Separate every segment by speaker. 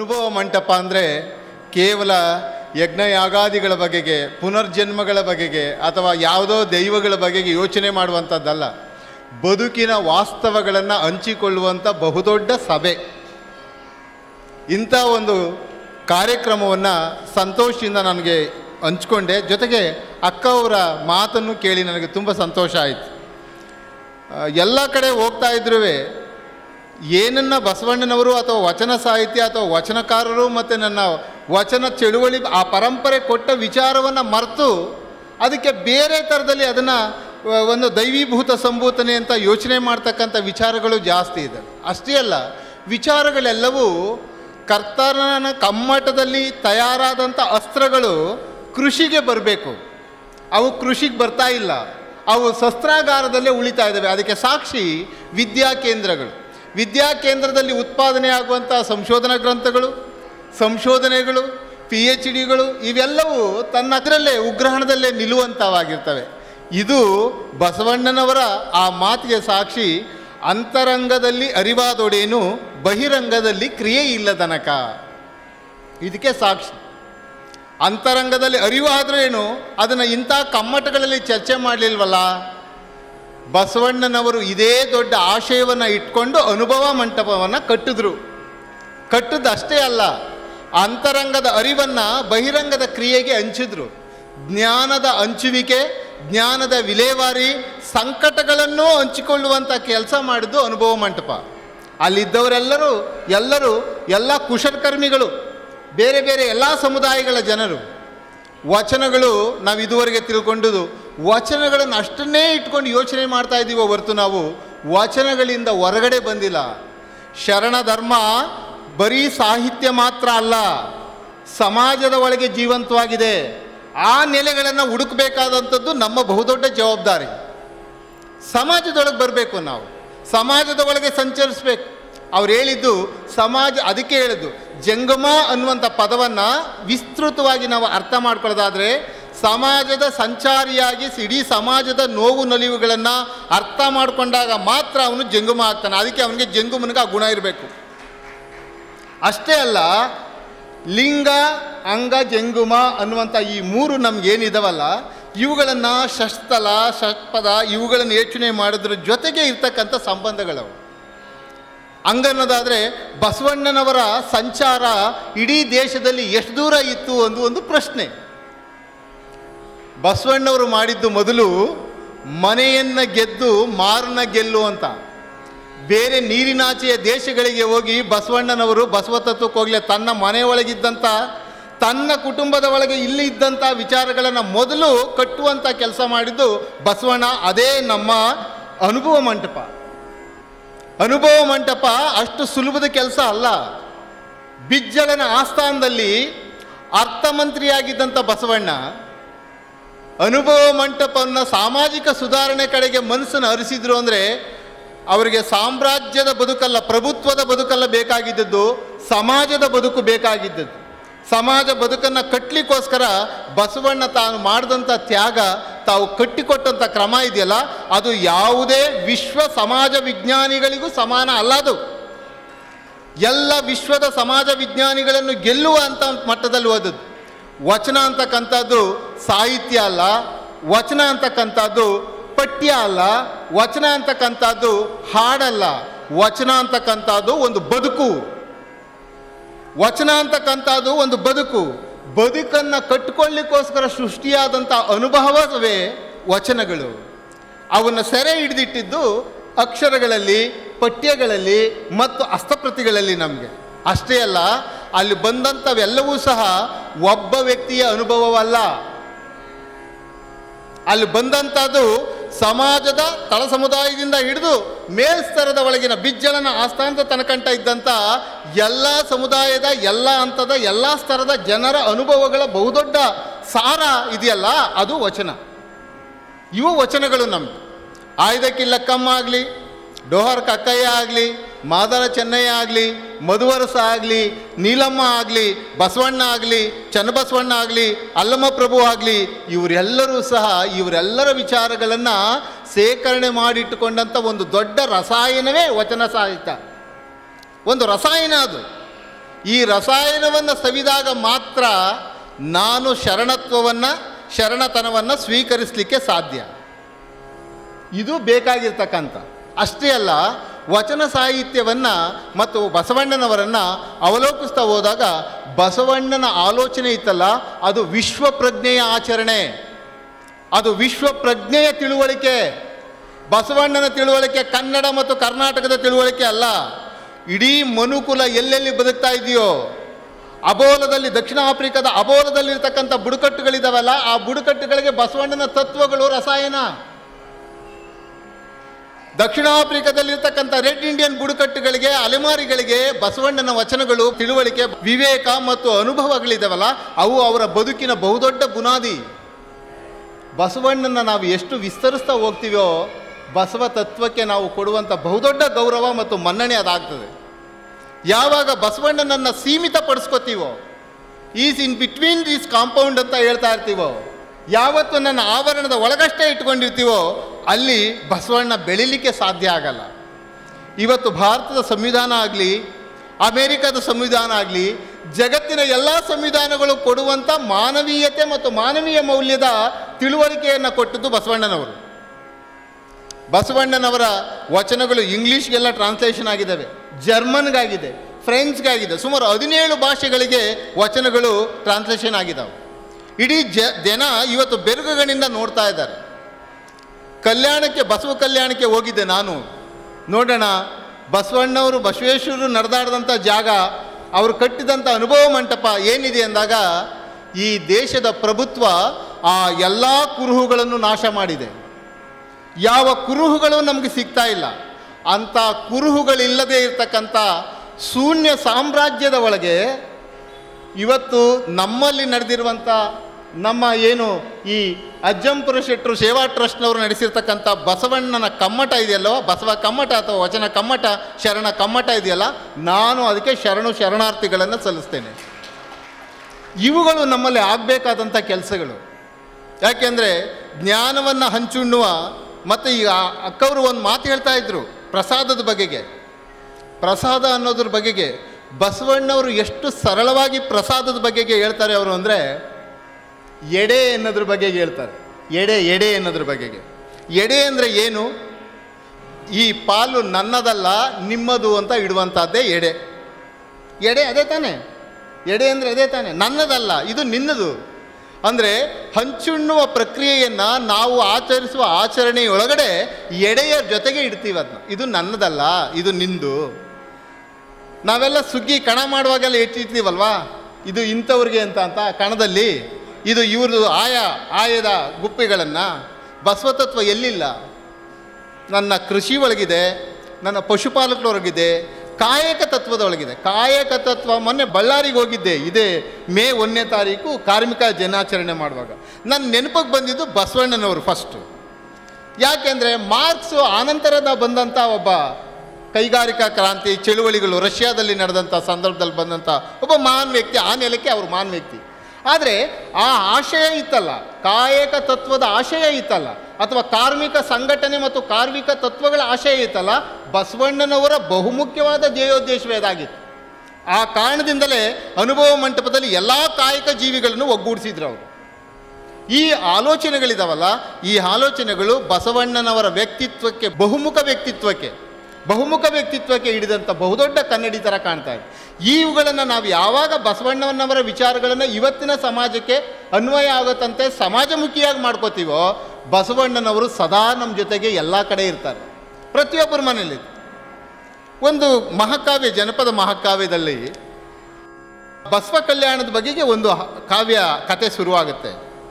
Speaker 1: ಅನುಭವ ಮಂಟಪ ಅಂದರೆ ಕೇವಲ ಯಜ್ಞಯಾಗಾದಿಗಳ ಬಗೆಗೆ ಪುನರ್ಜನ್ಮಗಳ ಬಗೆಗೆ ಅಥವಾ ಯಾವುದೋ ದೈವಗಳ ಬಗೆಗೆ ಯೋಚನೆ ಮಾಡುವಂಥದ್ದಲ್ಲ ಬದುಕಿನ ವಾಸ್ತವಗಳನ್ನು ಹಂಚಿಕೊಳ್ಳುವಂಥ ಬಹುದೊಡ್ಡ ಸಭೆ ಇಂಥ ಒಂದು ಕಾರ್ಯಕ್ರಮವನ್ನು ಸಂತೋಷದಿಂದ ನನಗೆ ಹಂಚ್ಕೊಂಡೆ ಜೊತೆಗೆ ಅಕ್ಕ ಅವರ ಮಾತನ್ನು ಕೇಳಿ ನನಗೆ ತುಂಬ ಸಂತೋಷ ಆಯಿತು ಎಲ್ಲ ಕಡೆ ಹೋಗ್ತಾ ಇದ್ರೂ ಏನನ್ನ ಬಸವಣ್ಣನವರು ಅಥವಾ ವಚನ ಸಾಹಿತ್ಯ ಅಥವಾ ವಚನಕಾರರು ಮತ್ತು ನನ್ನ ವಚನ ಚಳುವಳಿ ಆ ಪರಂಪರೆ ಕೊಟ್ಟ ವಿಚಾರವನ್ನು ಮರೆತು ಅದಕ್ಕೆ ಬೇರೆ ಥರದಲ್ಲಿ ಅದನ್ನು ಒಂದು ದೈವೀಭೂತ ಸಂಭೂತನೆ ಅಂತ ಯೋಚನೆ ಮಾಡ್ತಕ್ಕಂಥ ವಿಚಾರಗಳು ಜಾಸ್ತಿ ಇದೆ ಅಷ್ಟೇ ಅಲ್ಲ ವಿಚಾರಗಳೆಲ್ಲವೂ ಕರ್ತನ ಕಮ್ಮಟದಲ್ಲಿ ತಯಾರಾದಂಥ ಅಸ್ತ್ರಗಳು ಕೃಷಿಗೆ ಬರಬೇಕು ಅವು ಕೃಷಿಗೆ ಬರ್ತಾ ಇಲ್ಲ ಅವು ಶಸ್ತ್ರಾಗಾರದಲ್ಲೇ ಉಳಿತಾ ಇದ್ದಾವೆ ಅದಕ್ಕೆ ಸಾಕ್ಷಿ ವಿದ್ಯಾ ಕೇಂದ್ರಗಳು ವಿದ್ಯಾ ಕೇಂದ್ರದಲ್ಲಿ ಉತ್ಪಾದನೆ ಆಗುವಂಥ ಸಂಶೋಧನಾ ಗ್ರಂಥಗಳು ಸಂಶೋಧನೆಗಳು ಪಿ ಎಚ್ ಡಿಗಳು ಇವೆಲ್ಲವೂ ತನ್ನ ಅದರಲ್ಲೇ ಉಗ್ರಹಣದಲ್ಲೇ ನಿಲ್ಲುವಂಥವಾಗಿರ್ತವೆ ಇದು ಬಸವಣ್ಣನವರ ಆ ಮಾತಿಗೆ ಸಾಕ್ಷಿ ಅಂತರಂಗದಲ್ಲಿ ಅರಿವಾದೊಡೇನು ಬಹಿರಂಗದಲ್ಲಿ ಕ್ರಿಯೆ ಇಲ್ಲದನಕ ಇದಕ್ಕೆ ಸಾಕ್ಷಿ ಅಂತರಂಗದಲ್ಲಿ ಅರಿವಾದ್ರೂ ಏನು ಅದನ್ನು ಇಂಥ ಕಮ್ಮಟಗಳಲ್ಲಿ ಚರ್ಚೆ ಮಾಡಲಿಲ್ವಲ್ಲ ಬಸವಣ್ಣನವರು ಇದೇ ದೊಡ್ಡ ಆಶಯವನ್ನು ಇಟ್ಕೊಂಡು ಅನುಭವ ಮಂಟಪವನ್ನು ಕಟ್ಟಿದ್ರು ಕಟ್ಟಿದ್ದು ಅಷ್ಟೇ ಅಲ್ಲ ಅಂತರಂಗದ ಅರಿವನ್ನು ಬಹಿರಂಗದ ಕ್ರಿಯೆಗೆ ಹಂಚಿದ್ರು ಜ್ಞಾನದ ಹಂಚುವಿಕೆ ಜ್ಞಾನದ ವಿಲೇವಾರಿ ಸಂಕಟಗಳನ್ನು ಹಂಚಿಕೊಳ್ಳುವಂಥ ಕೆಲಸ ಮಾಡಿದ್ದು ಅನುಭವ ಮಂಟಪ ಅಲ್ಲಿದ್ದವರೆಲ್ಲರೂ ಎಲ್ಲರೂ ಎಲ್ಲ ಕುಶಲಕರ್ಮಿಗಳು ಬೇರೆ ಬೇರೆ ಎಲ್ಲ ಸಮುದಾಯಗಳ ಜನರು ವಚನಗಳು ನಾವು ಇದುವರೆಗೆ ತಿಳ್ಕೊಂಡುದು ವಚನಗಳನ್ನು ಅಷ್ಟನ್ನೇ ಇಟ್ಕೊಂಡು ಯೋಚನೆ ಮಾಡ್ತಾ ಇದ್ದೀವೋ ಹೊರತು ನಾವು ವಚನಗಳಿಂದ ಹೊರಗಡೆ ಬಂದಿಲ್ಲ ಶರಣ ಧರ್ಮ ಬರೀ ಸಾಹಿತ್ಯ ಮಾತ್ರ ಅಲ್ಲ ಸಮಾಜದ ಒಳಗೆ ಜೀವಂತವಾಗಿದೆ ಆ ನೆಲೆಗಳನ್ನು ಹುಡುಕಬೇಕಾದಂಥದ್ದು ನಮ್ಮ ಬಹುದೊಡ್ಡ ಜವಾಬ್ದಾರಿ ಸಮಾಜದೊಳಗೆ ಬರಬೇಕು ನಾವು ಸಮಾಜದ ಒಳಗೆ ಸಂಚರಿಸ್ಬೇಕು ಅವ್ರು ಹೇಳಿದ್ದು ಸಮಾಜ ಅದಕ್ಕೆ ಹೇಳಿದ್ದು ಜಂಗಮ ಅನ್ನುವಂಥ ಪದವನ್ನು ವಿಸ್ತೃತವಾಗಿ ನಾವು ಅರ್ಥ ಮಾಡ್ಕೊಳ್ಳೋದಾದರೆ ಸಮಾಜದ ಸಂಚಾರಿಯಾಗಿ ಇಡೀ ಸಮಾಜದ ನೋವು ನಲಿವುಗಳನ್ನು ಅರ್ಥ ಮಾಡಿಕೊಂಡಾಗ ಮಾತ್ರ ಅವನು ಜಂಗಮ ಆಗ್ತಾನೆ ಅದಕ್ಕೆ ಅವನಿಗೆ ಜಂಗುಮನಿಗೆ ಆ ಗುಣ ಇರಬೇಕು ಅಷ್ಟೇ ಅಲ್ಲ ಲಿಂಗ ಅಂಗ ಜಂಗುಮ ಅನ್ನುವಂಥ ಈ ಮೂರು ನಮಗೇನಿದಾವಲ್ಲ ಇವುಗಳನ್ನು ಷಷ್ತಲ ಷಟ್ಪದ ಇವುಗಳನ್ನು ಯೋಚನೆ ಮಾಡೋದ್ರ ಜೊತೆಗೆ ಇರ್ತಕ್ಕಂಥ ಸಂಬಂಧಗಳವು ಹಂಗನ್ನೋದಾದರೆ ಬಸವಣ್ಣನವರ ಸಂಚಾರ ಇಡೀ ದೇಶದಲ್ಲಿ ಎಷ್ಟು ದೂರ ಇತ್ತು ಒಂದು ಒಂದು ಪ್ರಶ್ನೆ ಬಸವಣ್ಣವರು ಮಾಡಿದ್ದು ಮೊದಲು ಮನೆಯನ್ನು ಗೆದ್ದು ಮಾರನ್ನ ಗೆಲ್ಲು ಅಂತ ಬೇರೆ ನೀರಿನಾಚೆಯ ದೇಶಗಳಿಗೆ ಹೋಗಿ ಬಸವಣ್ಣನವರು ಬಸವ ತತ್ವಕ್ಕೆ ಹೋಗಲಿ ತನ್ನ ಮನೆಯೊಳಗಿದ್ದಂಥ ತನ್ನ ಕುಟುಂಬದ ಒಳಗೆ ಇಲ್ಲಿ ಇದ್ದಂಥ ವಿಚಾರಗಳನ್ನು ಮೊದಲು ಕಟ್ಟುವಂಥ ಕೆಲಸ ಮಾಡಿದ್ದು ಬಸವಣ್ಣ ಅದೇ ನಮ್ಮ ಅನುಭವ ಮಂಟಪ ಅನುಭವ ಮಂಟಪ ಅಷ್ಟು ಸುಲಭದ ಕೆಲಸ ಅಲ್ಲ ಬಿಜ್ಜಳನ ಆಸ್ಥಾನದಲ್ಲಿ ಅರ್ಥಮಂತ್ರಿಯಾಗಿದ್ದಂಥ ಬಸವಣ್ಣ ಅನುಭವ ಮಂಟಪವನ್ನು ಸಾಮಾಜಿಕ ಸುಧಾರಣೆ ಕಡೆಗೆ ಮನಸ್ಸನ್ನು ಹರಿಸಿದ್ರು ಅಂದರೆ ಅವರಿಗೆ ಸಾಮ್ರಾಜ್ಯದ ಬದುಕಲ್ಲ ಪ್ರಭುತ್ವದ ಬದುಕಲ್ಲ ಬೇಕಾಗಿದ್ದದ್ದು ಸಮಾಜದ ಬದುಕು ಬೇಕಾಗಿದ್ದದ್ದು ಸಮಾಜ ಬದುಕನ್ನು ಕಟ್ಟಲಿಕ್ಕೋಸ್ಕರ ಬಸವಣ್ಣ ತಾನು ಮಾಡಿದಂಥ ತ್ಯಾಗ ತಾವು ಕಟ್ಟಿಕೊಟ್ಟಂಥ ಕ್ರಮ ಇದೆಯಲ್ಲ ಅದು ಯಾವುದೇ ವಿಶ್ವ ಸಮಾಜ ವಿಜ್ಞಾನಿಗಳಿಗೂ ಸಮಾನ ಅಲ್ಲ ಅದು ಎಲ್ಲ ವಿಶ್ವದ ಸಮಾಜ ವಿಜ್ಞಾನಿಗಳನ್ನು ಗೆಲ್ಲುವ ಅಂತ ಮಟ್ಟದಲ್ಲಿ ಓದದ್ದು ವಚನ ಅಂತಕ್ಕಂಥದ್ದು ಸಾಹಿತ್ಯ ಅಲ್ಲ ವಚನ ಅಂತಕ್ಕಂಥದ್ದು ಪಠ್ಯ ಅಲ್ಲ ವಚನ ಅಂತಕ್ಕಂಥದ್ದು ಹಾಡಲ್ಲ ವಚನ ಅಂತಕ್ಕಂಥದ್ದು ಒಂದು ಬದುಕು ವಚನ ಅಂತಕ್ಕಂಥದ್ದು ಒಂದು ಬದುಕು ಬದುಕನ್ನು ಕಟ್ಟಿಕೊಳ್ಳಿಕ್ಕೋಸ್ಕರ ಸೃಷ್ಟಿಯಾದಂಥ ಅನುಭವವೇ ವಚನಗಳು ಅವನ್ನು ಸೆರೆ ಹಿಡಿದಿಟ್ಟಿದ್ದು ಅಕ್ಷರಗಳಲ್ಲಿ ಪಠ್ಯಗಳಲ್ಲಿ ಮತ್ತು ಹಸ್ತಪ್ರತಿಗಳಲ್ಲಿ ನಮಗೆ ಅಷ್ಟೇ ಅಲ್ಲ ಅಲ್ಲಿ ಬಂದಂಥವೆಲ್ಲವೂ ಸಹ ಒಬ್ಬ ವ್ಯಕ್ತಿಯ ಅನುಭವವಲ್ಲ ಅಲ್ಲಿ ಬಂದಂಥದ್ದು ಸಮಾಜದ ತಳ ಸಮುದಾಯದಿಂದ ಹಿಡಿದು ಮೇಲ್ಸ್ತರದ ಒಳಗಿನ ಬಿಜ್ಜಳನ ಆಸ್ಥಾನದ ತನಕಂಟ ಇದ್ದಂಥ ಎಲ್ಲ ಸಮುದಾಯದ ಎಲ್ಲ ಹಂತದ ಎಲ್ಲ ಸ್ತರದ ಜನರ ಅನುಭವಗಳ ಬಹುದೊಡ್ಡ ಸಾರ ಇದೆಯಲ್ಲ ಅದು ವಚನ ಇವು ವಚನಗಳು ನಮಗೆ ಆಯ್ದಕ್ಕಿಲ್ಲಕ್ಕಮ್ಮ ಆಗಲಿ ಡೋಹರ್ ಕಕ್ಕಯ್ಯ ಆಗಲಿ ಮಾದರ ಚೆನ್ನಯ್ಯ ಆಗಲಿ ಮಧುವರಸ ಆಗಲಿ ನೀಲಮ್ಮ ಆಗಲಿ ಬಸವಣ್ಣ ಆಗಲಿ ಚನ್ನಬಸವಣ್ಣ ಆಗಲಿ ಅಲ್ಲಮ್ಮ ಪ್ರಭು ಆಗಲಿ ಇವರೆಲ್ಲರೂ ಸಹ ಇವರೆಲ್ಲರ ವಿಚಾರಗಳನ್ನು ಸೇಕರಣೆ ಮಾಡಿಟ್ಟುಕೊಂಡಂಥ ಒಂದು ದೊಡ್ಡ ರಸಾಯನವೇ ವಚನ ಸಾಹಿತ್ಯ ಒಂದು ರಸಾಯನ ಅದು ಈ ರಸಾಯನವನ್ನು ಸವಿದಾಗ ಮಾತ್ರ ನಾನು ಶರಣತ್ವವನ್ನು ಶರಣತನವನ್ನು ಸ್ವೀಕರಿಸಲಿಕ್ಕೆ ಸಾಧ್ಯ ಇದು ಬೇಕಾಗಿರ್ತಕ್ಕಂಥ ಅಷ್ಟೇ ಅಲ್ಲ ವಚನ ಸಾಹಿತ್ಯವನ್ನು ಮತ್ತು ಬಸವಣ್ಣನವರನ್ನು ಅವಲೋಕಿಸ್ತಾ ಹೋದಾಗ ಬಸವಣ್ಣನ ಆಲೋಚನೆ ಇತ್ತಲ್ಲ ಅದು ವಿಶ್ವ ಪ್ರಜ್ಞೆಯ ಆಚರಣೆ ಅದು ವಿಶ್ವ ಪ್ರಜ್ಞೆಯ ತಿಳುವಳಿಕೆ ಬಸವಣ್ಣನ ತಿಳುವಳಿಕೆ ಕನ್ನಡ ಮತ್ತು ಕರ್ನಾಟಕದ ತಿಳುವಳಿಕೆ ಅಲ್ಲ ಇಡೀ ಮನುಕುಲ ಎಲ್ಲೆಲ್ಲಿ ಬದುಕ್ತಾ ಇದೆಯೋ ಅಬೋಲದಲ್ಲಿ ದಕ್ಷಿಣ ಆಫ್ರಿಕಾದ ಅಬೋಲದಲ್ಲಿರ್ತಕ್ಕಂಥ ಬುಡಕಟ್ಟುಗಳಿದಾವಲ್ಲ ಆ ಬುಡಕಟ್ಟುಗಳಿಗೆ ಬಸವಣ್ಣನ ತತ್ವಗಳು ರಸಾಯನ ದಕ್ಷಿಣ ಆಫ್ರಿಕಾದಲ್ಲಿರ್ತಕ್ಕಂಥ ರೆಡ್ ಇಂಡಿಯನ್ ಬುಡಕಟ್ಟುಗಳಿಗೆ ಅಲೆಮಾರಿಗಳಿಗೆ ಬಸವಣ್ಣನ ವಚನಗಳು ತಿಳುವಳಿಕೆ ವಿವೇಕ ಮತ್ತು ಅನುಭವಗಳಿದಾವಲ್ಲ ಅವು ಅವರ ಬದುಕಿನ ಬಹುದೊಡ್ಡ ಬುನಾದಿ ಬಸವಣ್ಣನ ನಾವು ಎಷ್ಟು ವಿಸ್ತರಿಸ್ತಾ ಹೋಗ್ತೀವೋ ಬಸವ ತತ್ವಕ್ಕೆ ನಾವು ಕೊಡುವಂಥ ಬಹುದೊಡ್ಡ ಗೌರವ ಮತ್ತು ಮನ್ನಣೆ ಅದಾಗ್ತದೆ ಯಾವಾಗ ಬಸವಣ್ಣನನ್ನು ಸೀಮಿತಪಡಿಸ್ಕೋತೀವೋ is in between these compound ಅಂತ ಹೇಳ್ತಾ ಇರ್ತೀವೋ ಯಾವತ್ತು ನನ್ನ ಆವರಣದ ಒಳಗಷ್ಟೇ ಇಟ್ಕೊಂಡಿರ್ತೀವೋ ಅಲ್ಲಿ ಬಸವಣ್ಣ ಬೆಳಿಲಿಕ್ಕೆ ಸಾಧ್ಯ ಆಗಲ್ಲ ಇವತ್ತು ಭಾರತದ ಸಂವಿಧಾನ ಆಗಲಿ ಅಮೇರಿಕದ ಸಂವಿಧಾನ ಆಗಲಿ ಜಗತ್ತಿನ ಎಲ್ಲ ಸಂವಿಧಾನಗಳು ಕೊಡುವಂಥ ಮಾನವೀಯತೆ ಮತ್ತು ಮಾನವೀಯ ಮೌಲ್ಯದ ತಿಳುವಳಿಕೆಯನ್ನು ಕೊಟ್ಟದ್ದು ಬಸವಣ್ಣನವರು ಬಸವಣ್ಣನವರ ವಚನಗಳು ಇಂಗ್ಲೀಷ್ಗೆಲ್ಲ ಟ್ರಾನ್ಸ್ಲೇಷನ್ ಆಗಿದ್ದಾವೆ ಜರ್ಮನ್ಗಾಗಿದೆ ಫ್ರೆಂಚ್ಗಾಗಿದೆ ಸುಮಾರು ಹದಿನೇಳು ಭಾಷೆಗಳಿಗೆ ವಚನಗಳು ಟ್ರಾನ್ಸ್ಲೇಷನ್ ಆಗಿದ್ದಾವೆ ಇಡೀ ಜ ಜನ ಇವತ್ತು ಬೆರಗುಗಳಿಂದ ನೋಡ್ತಾ ಇದ್ದಾರೆ ಕಲ್ಯಾಣಕ್ಕೆ ಬಸವ ಕಲ್ಯಾಣಕ್ಕೆ ಹೋಗಿದ್ದೆ ನಾನು ನೋಡೋಣ ಬಸವಣ್ಣವರು ಬಸವೇಶ್ವರರು ನಡೆದಾಡಿದಂಥ ಜಾಗ ಅವರು ಕಟ್ಟಿದಂಥ ಅನುಭವ ಮಂಟಪ ಏನಿದೆ ಅಂದಾಗ ಈ ದೇಶದ ಪ್ರಭುತ್ವ ಆ ಎಲ್ಲ ಕುರುಹುಗಳನ್ನು ನಾಶ ಮಾಡಿದೆ ಯಾವ ಕುರುಹುಗಳು ನಮಗೆ ಸಿಗ್ತಾ ಇಲ್ಲ ಅಂಥ ಕುರುಹುಗಳಿಲ್ಲದೆ ಇರತಕ್ಕಂಥ ಶೂನ್ಯ ಸಾಮ್ರಾಜ್ಯದ ಒಳಗೆ ಇವತ್ತು ನಮ್ಮಲ್ಲಿ ನಡೆದಿರುವಂಥ ನಮ್ಮ ಏನು ಈ ಅಜ್ಜಂಪುರ ಶೆಟ್ಟರು ಸೇವಾ ಟ್ರಸ್ಟ್ನವರು ನಡೆಸಿರ್ತಕ್ಕಂಥ ಬಸವಣ್ಣನ ಕಮ್ಮಟ ಇದೆಯಲ್ಲೋ ಬಸವ ಕಮ್ಮಟ ಅಥವಾ ವಚನ ಕಮ್ಮಟ ಶರಣ ಕಮ್ಮಟ ಇದೆಯಲ್ಲ ನಾನು ಅದಕ್ಕೆ ಶರಣು ಶರಣಾರ್ಥಿಗಳನ್ನು ಸಲ್ಲಿಸ್ತೇನೆ ಇವುಗಳು ನಮ್ಮಲ್ಲಿ ಆಗಬೇಕಾದಂಥ ಕೆಲಸಗಳು ಯಾಕೆಂದರೆ ಜ್ಞಾನವನ್ನು ಹಂಚುಣ್ಣುವ ಮತ್ತು ಈಗ ಅಕ್ಕವರು ಒಂದು ಮಾತು ಹೇಳ್ತಾ ಇದ್ರು ಪ್ರಸಾದದ ಬಗೆಗೆ ಪ್ರಸಾದ ಅನ್ನೋದ್ರ ಬಗೆಗೆ ಬಸವಣ್ಣವರು ಎಷ್ಟು ಸರಳವಾಗಿ ಪ್ರಸಾದದ ಬಗೆಗೆ ಹೇಳ್ತಾರೆ ಅವರು ಅಂದರೆ ಎಡೆ ಅನ್ನೋದ್ರ ಬಗೆಗೆ ಹೇಳ್ತಾರೆ ಎಡೆ ಎಡೆ ಅನ್ನೋದ್ರ ಬಗೆಗೆ ಎಡೆ ಅಂದರೆ ಏನು ಈ ಪಾಲು ನನ್ನದಲ್ಲ ನಿಮ್ಮದು ಅಂತ ಇಡುವಂಥದ್ದೇ ಎಡೆ ಎಡೆ ಅದೇ ತಾನೇ ಎಡೆ ಅಂದರೆ ಅದೇ ತಾನೇ ನನ್ನದಲ್ಲ ಇದು ನಿನ್ನದು ಅಂದರೆ ಹಂಚುಣ್ಣುವ ಪ್ರಕ್ರಿಯೆಯನ್ನು ನಾವು ಆಚರಿಸುವ ಆಚರಣೆಯೊಳಗಡೆ ಎಡೆಯ ಜೊತೆಗೆ ಇಡ್ತೀವಿ ಅದನ್ನ ಇದು ನನ್ನದಲ್ಲ ಇದು ನಿಂದು ನಾವೆಲ್ಲ ಸುಗ್ಗಿ ಕಣ ಮಾಡುವಾಗೆಲ್ಲ ಇಟ್ಟಿರ್ತೀವಲ್ವಾ ಇದು ಇಂಥವ್ರಿಗೆ ಅಂತ ಅಂತ ಕಣದಲ್ಲಿ ಇದು ಇವ್ರದ್ದು ಆಯ ಆಯದ ಗುಪ್ಪೆಗಳನ್ನು ಬಸವತತ್ವ ಎಲ್ಲಿಲ್ಲ ನನ್ನ ಕೃಷಿ ಒಳಗಿದೆ ನನ್ನ ಪಶುಪಾಲಕರೊಳಗಿದೆ ಕಾಯಕ ತತ್ವದೊಳಗಿದೆ ಕಾಯಕ ತತ್ವ ಮೊನ್ನೆ ಬಳ್ಳಾರಿಗೆ ಹೋಗಿದ್ದೆ ಇದೇ ಮೇ ಒಂದನೇ ತಾರೀಕು ಕಾರ್ಮಿಕ ದಿನಾಚರಣೆ ಮಾಡುವಾಗ ನನ್ನ ನೆನಪಿಗೆ ಬಂದಿದ್ದು ಬಸವಣ್ಣನವರು ಫಸ್ಟು ಯಾಕೆಂದರೆ ಮಾರ್ಕ್ಸು ಆನಂತರದ ಬಂದಂಥ ಒಬ್ಬ ಕೈಗಾರಿಕಾ ಕ್ರಾಂತಿ ಚಳುವಳಿಗಳು ರಷ್ಯಾದಲ್ಲಿ ನಡೆದಂಥ ಸಂದರ್ಭದಲ್ಲಿ ಬಂದಂಥ ಒಬ್ಬ ಮಹಾನ್ ವ್ಯಕ್ತಿ ಆ ನೆಲಕ್ಕೆ ಅವರು ಮಹಾನ್ ವ್ಯಕ್ತಿ ಆದರೆ ಆ ಆಶಯ ಇತ್ತಲ್ಲ ಕಾಯಕ ತತ್ವದ ಆಶಯ ಇತ್ತಲ್ಲ ಅಥವಾ ಕಾರ್ಮಿಕ ಸಂಘಟನೆ ಮತ್ತು ಕಾರ್ಮಿಕ ತತ್ವಗಳ ಆಶಯ ಇತ್ತಲ್ಲ ಬಸವಣ್ಣನವರ ಬಹುಮುಖ್ಯವಾದ ಧ್ಯೇಯೋದ್ದೇಶವೇ ಅದಾಗಿತ್ತು ಆ ಕಾರಣದಿಂದಲೇ ಅನುಭವ ಮಂಟಪದಲ್ಲಿ ಎಲ್ಲ ಕಾಯಕ ಜೀವಿಗಳನ್ನು ಒಗ್ಗೂಡಿಸಿದ್ರು ಅವರು ಈ ಆಲೋಚನೆಗಳಿದಾವಲ್ಲ ಈ ಆಲೋಚನೆಗಳು ಬಸವಣ್ಣನವರ ವ್ಯಕ್ತಿತ್ವಕ್ಕೆ ಬಹುಮುಖ ವ್ಯಕ್ತಿತ್ವಕ್ಕೆ ಬಹುಮುಖ ವ್ಯಕ್ತಿತ್ವಕ್ಕೆ ಹಿಡಿದಂಥ ಬಹುದೊಡ್ಡ ಕನ್ನಡಿ ಥರ ಕಾಣ್ತಾ ಇದೆ ಇವುಗಳನ್ನು ನಾವು ಯಾವಾಗ ಬಸವಣ್ಣನವರ ವಿಚಾರಗಳನ್ನು ಇವತ್ತಿನ ಸಮಾಜಕ್ಕೆ ಅನ್ವಯ ಆಗುತ್ತಂತೆ ಸಮಾಜಮುಖಿಯಾಗಿ ಮಾಡ್ಕೋತೀವೋ ಬಸವಣ್ಣನವರು ಸದಾ ನಮ್ಮ ಜೊತೆಗೆ ಎಲ್ಲ ಕಡೆ ಇರ್ತಾರೆ ಪ್ರತಿಯೊಬ್ಬರ ಮನೇಲಿ ಒಂದು ಮಹಾಕಾವ್ಯ ಜನಪದ ಮಹಾಕಾವ್ಯದಲ್ಲಿ ಬಸವ ಕಲ್ಯಾಣದ ಬಗೆಗೆ ಒಂದು ಹ- ಕಾವ್ಯ ಕತೆ ಶುರುವಾಗುತ್ತೆ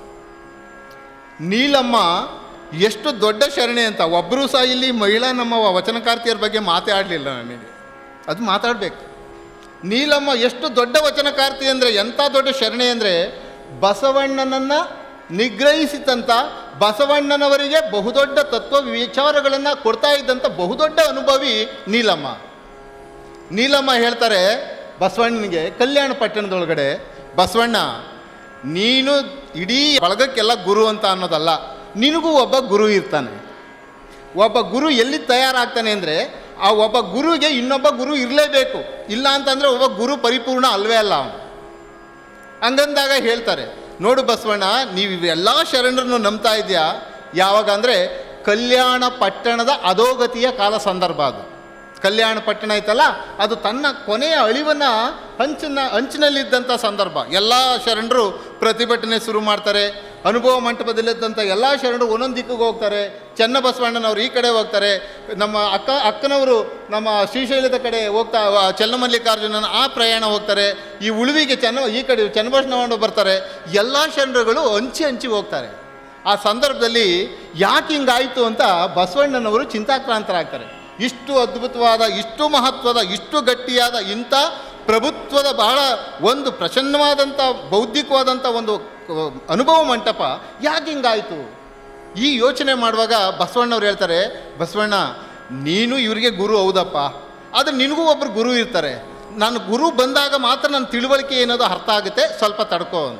Speaker 1: ನೀಲಮ್ಮ ಎಷ್ಟು ದೊಡ್ಡ ಶರಣೆ ಅಂತ ಒಬ್ಬರೂ ಸಹ ಇಲ್ಲಿ ಮಹಿಳಾ ನಮ್ಮ ವಚನಕಾರ್ತಿಯರ ಬಗ್ಗೆ ಮಾತಾಡಲಿಲ್ಲ ನನಗೆ ಅದು ಮಾತಾಡಬೇಕು ನೀಲಮ್ಮ ಎಷ್ಟು ದೊಡ್ಡ ವಚನಕಾರ್ತಿ ಅಂದರೆ ಎಂಥ ದೊಡ್ಡ ಶರಣೆ ಅಂದರೆ ಬಸವಣ್ಣನನ್ನು ನಿಗ್ರಹಿಸಿದಂಥ ಬಸವಣ್ಣನವರಿಗೆ ಬಹುದೊಡ್ಡ ತತ್ವ ವಿಚಾರಗಳನ್ನು ಕೊಡ್ತಾ ಇದ್ದಂಥ ಬಹುದೊಡ್ಡ ಅನುಭವಿ ನೀಲಮ್ಮ ನೀಲಮ್ಮ ಹೇಳ್ತಾರೆ ಬಸವಣ್ಣನಿಗೆ ಕಲ್ಯಾಣ ಪಟ್ಟಣದೊಳಗಡೆ ಬಸವಣ್ಣ ನೀನು ಇಡೀ ಬಳಗಕ್ಕೆಲ್ಲ ಗುರು ಅಂತ ಅನ್ನೋದಲ್ಲ ನಿನಗೂ ಒಬ್ಬ ಗುರು ಇರ್ತಾನೆ ಒಬ್ಬ ಗುರು ಎಲ್ಲಿ ತಯಾರಾಗ್ತಾನೆ ಅಂದರೆ ಆ ಒಬ್ಬ ಗುರುಗೆ ಇನ್ನೊಬ್ಬ ಗುರು ಇರಲೇಬೇಕು ಇಲ್ಲ ಅಂತಂದರೆ ಒಬ್ಬ ಗುರು ಪರಿಪೂರ್ಣ ಅಲ್ವೇ ಅಲ್ಲ ಅವನು ಹಂಗಂದಾಗ ಹೇಳ್ತಾರೆ ನೋಡು ಬಸವಣ್ಣ ನೀವು ಇವೆಲ್ಲ ಶರಣರನ್ನು ನಂಬ್ತಾ ಇದೆಯಾ ಯಾವಾಗ ಅಂದರೆ ಕಲ್ಯಾಣ ಪಟ್ಟಣದ ಅಧೋಗತಿಯ ಕಾಲ ಸಂದರ್ಭ ಅದು ಕಲ್ಯಾಣ ಪಟ್ಟಣ ಐತಲ್ಲ ಅದು ತನ್ನ ಕೊನೆಯ ಅಳಿವನ್ನು ಹಂಚಿನ ಹಂಚಿನಲ್ಲಿದ್ದಂಥ ಸಂದರ್ಭ ಎಲ್ಲ ಶರಣರು ಪ್ರತಿಭಟನೆ ಶುರು ಮಾಡ್ತಾರೆ ಅನುಭವ ಮಂಟಪದಲ್ಲಿದ್ದಂಥ ಎಲ್ಲ ಶರಣರು ಒಂದೊಂದು ದಿಕ್ಕಿಗೆ ಹೋಗ್ತಾರೆ ಚನ್ನಬಸವಣ್ಣನವರು ಈ ಕಡೆ ಹೋಗ್ತಾರೆ ನಮ್ಮ ಅಕ್ಕ ಅಕ್ಕನವರು ನಮ್ಮ ಶ್ರೀಶೈಲದ ಕಡೆ ಹೋಗ್ತಾ ವ- ಚನ್ನಮಲ್ಲಿಕಾರ್ಜುನನ ಆ ಪ್ರಯಾಣ ಹೋಗ್ತಾರೆ ಈ ಉಳುವಿಗೆ ಚೆನ್ನ ಈ ಕಡೆ ಚನ್ನಬಸವಣ್ಣ ಬರ್ತಾರೆ ಎಲ್ಲ ಶರಣರುಗಳು ಹಂಚಿ ಹಂಚಿ ಹೋಗ್ತಾರೆ ಆ ಸಂದರ್ಭದಲ್ಲಿ ಯಾಕೆ ಹಿಂಗಾಯಿತು ಅಂತ ಬಸವಣ್ಣನವರು ಚಿಂತಾಕ್ರಾಂತರಾಗ್ತಾರೆ ಇಷ್ಟು ಅದ್ಭುತವಾದ ಇಷ್ಟು ಮಹತ್ವದ ಇಷ್ಟು ಗಟ್ಟಿಯಾದ ಇಂಥ ಪ್ರಭುತ್ವದ ಬಹಳ ಒಂದು ಪ್ರಸನ್ನವಾದಂಥ ಬೌದ್ಧಿಕವಾದಂಥ ಒಂದು ಕ- ಅನುಭವ ಮಂಟಪ ಯಾಕೆ ಹಿಂಗಾಯಿತು ಈ ಯೋಚನೆ ಮಾಡುವಾಗ ಬಸವಣ್ಣವ್ರು ಹೇಳ್ತಾರೆ ಬಸವಣ್ಣ ನೀನು ಇವರಿಗೆ ಗುರು ಹೌದಪ್ಪ ಆದರೆ ನಿನಗೂ ಒಬ್ಬರು ಗುರು ಇರ್ತಾರೆ ನಾನು ಗುರು ಬಂದಾಗ ಮಾತ್ರ ನನ್ನ ತಿಳುವಳಿಕೆ ಏನದು ಅರ್ಥ ಆಗುತ್ತೆ ಸ್ವಲ್ಪ ತಡ್ಕೋ ಅಂತ.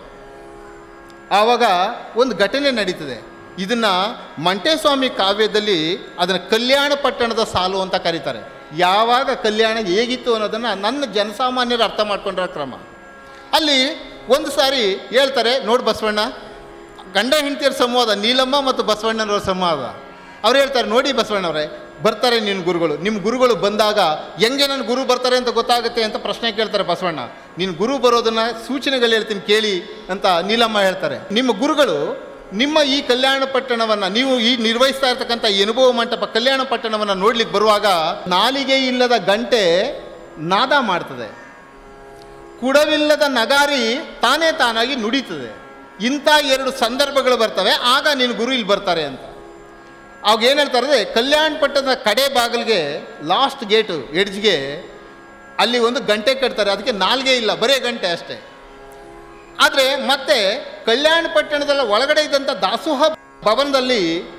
Speaker 1: ಆವಾಗ ಒಂದು ಘಟನೆ ನಡೀತದೆ ಇದನ್ನು ಮಂಟೇಸ್ವಾಮಿ ಕಾವ್ಯದಲ್ಲಿ ಅದನ್ನು ಕಲ್ಯಾಣ ಪಟ್ಟಣದ ಸಾಲು ಅಂತ ಕರೀತಾರೆ ಯಾವಾಗ ಕಲ್ಯಾಣ ಹೇಗಿತ್ತು ಅನ್ನೋದನ್ನು ನನ್ನ ಜನಸಾಮಾನ್ಯರು ಅರ್ಥ ಮಾಡ್ಕೊಂಡಿರೋ ಕ್ರಮ ಅಲ್ಲಿ ಒಂದು ಸಾರಿ ಹೇಳ್ತಾರೆ ನೋಡು ಬಸವಣ್ಣ ಗಂಡ ಹೆಂಡತಿಯರ ಸಂವಾದ ನೀಲಮ್ಮ ಮತ್ತು ಬಸವಣ್ಣನವರ ಸಂವಾದ ಅವ್ರು ಹೇಳ್ತಾರೆ ನೋಡಿ ಬಸವಣ್ಣವ್ರೆ ಬರ್ತಾರೆ ನಿನ್ನ ಗುರುಗಳು ನಿಮ್ಮ ಗುರುಗಳು ಬಂದಾಗ ಹೆಂಗೆ ನನ್ನ ಗುರು ಬರ್ತಾರೆ ಅಂತ ಗೊತ್ತಾಗುತ್ತೆ ಅಂತ ಪ್ರಶ್ನೆ ಕೇಳ್ತಾರೆ ಬಸವಣ್ಣ ನಿನ್ನ ಗುರು ಬರೋದನ್ನ ಸೂಚನೆಗಳು ಹೇಳ್ತೀನಿ ಕೇಳಿ ಅಂತ ನೀಲಮ್ಮ ಹೇಳ್ತಾರೆ ನಿಮ್ಮ ಗುರುಗಳು ನಿಮ್ಮ ಈ ಕಲ್ಯಾಣ ಪಟ್ಟಣವನ್ನು ನೀವು ಈ ನಿರ್ವಹಿಸ್ತಾ ಇರ್ತಕ್ಕಂಥ ಈ ಅನುಭವ ಮಂಟಪ ಕಲ್ಯಾಣ ಪಟ್ಟಣವನ್ನು ನೋಡ್ಲಿಕ್ಕೆ ಬರುವಾಗ ನಾಲಿಗೆ ಇಲ್ಲದ ಗಂಟೆ ನಾದ ಮಾಡ್ತದೆ ಕುಡವಿಲ್ಲದ ನಗಾರಿ ತಾನೇ ತಾನಾಗಿ ನುಡಿತದೆ ಇಂಥ ಎರಡು ಸಂದರ್ಭಗಳು ಬರ್ತವೆ ಆಗ ನಿನ್ನ ಗುರು ಇಲ್ಲಿ ಬರ್ತಾರೆ ಅಂತ ಅವಾಗ ಏನು ಹೇಳ್ತಾರೆ ಅಂದರೆ ಕಲ್ಯಾಣ ಪಟ್ಟಣದ ಕಡೆ ಬಾಗಿಲಿಗೆ ಲಾಸ್ಟ್ ಗೇಟು ಎಡ್ಜ್ಗೆ ಅಲ್ಲಿ ಒಂದು ಗಂಟೆ ಕಟ್ತಾರೆ ಅದಕ್ಕೆ ನಾಲ್ಗೆ ಇಲ್ಲ ಬರೇ ಗಂಟೆ ಅಷ್ಟೇ ಆದರೆ ಮತ್ತೆ ಕಲ್ಯಾಣ ಪಟ್ಟಣದ ಒಳಗಡೆ ಇದ್ದಂಥ ದಾಸೋಹ ಭವನದಲ್ಲಿ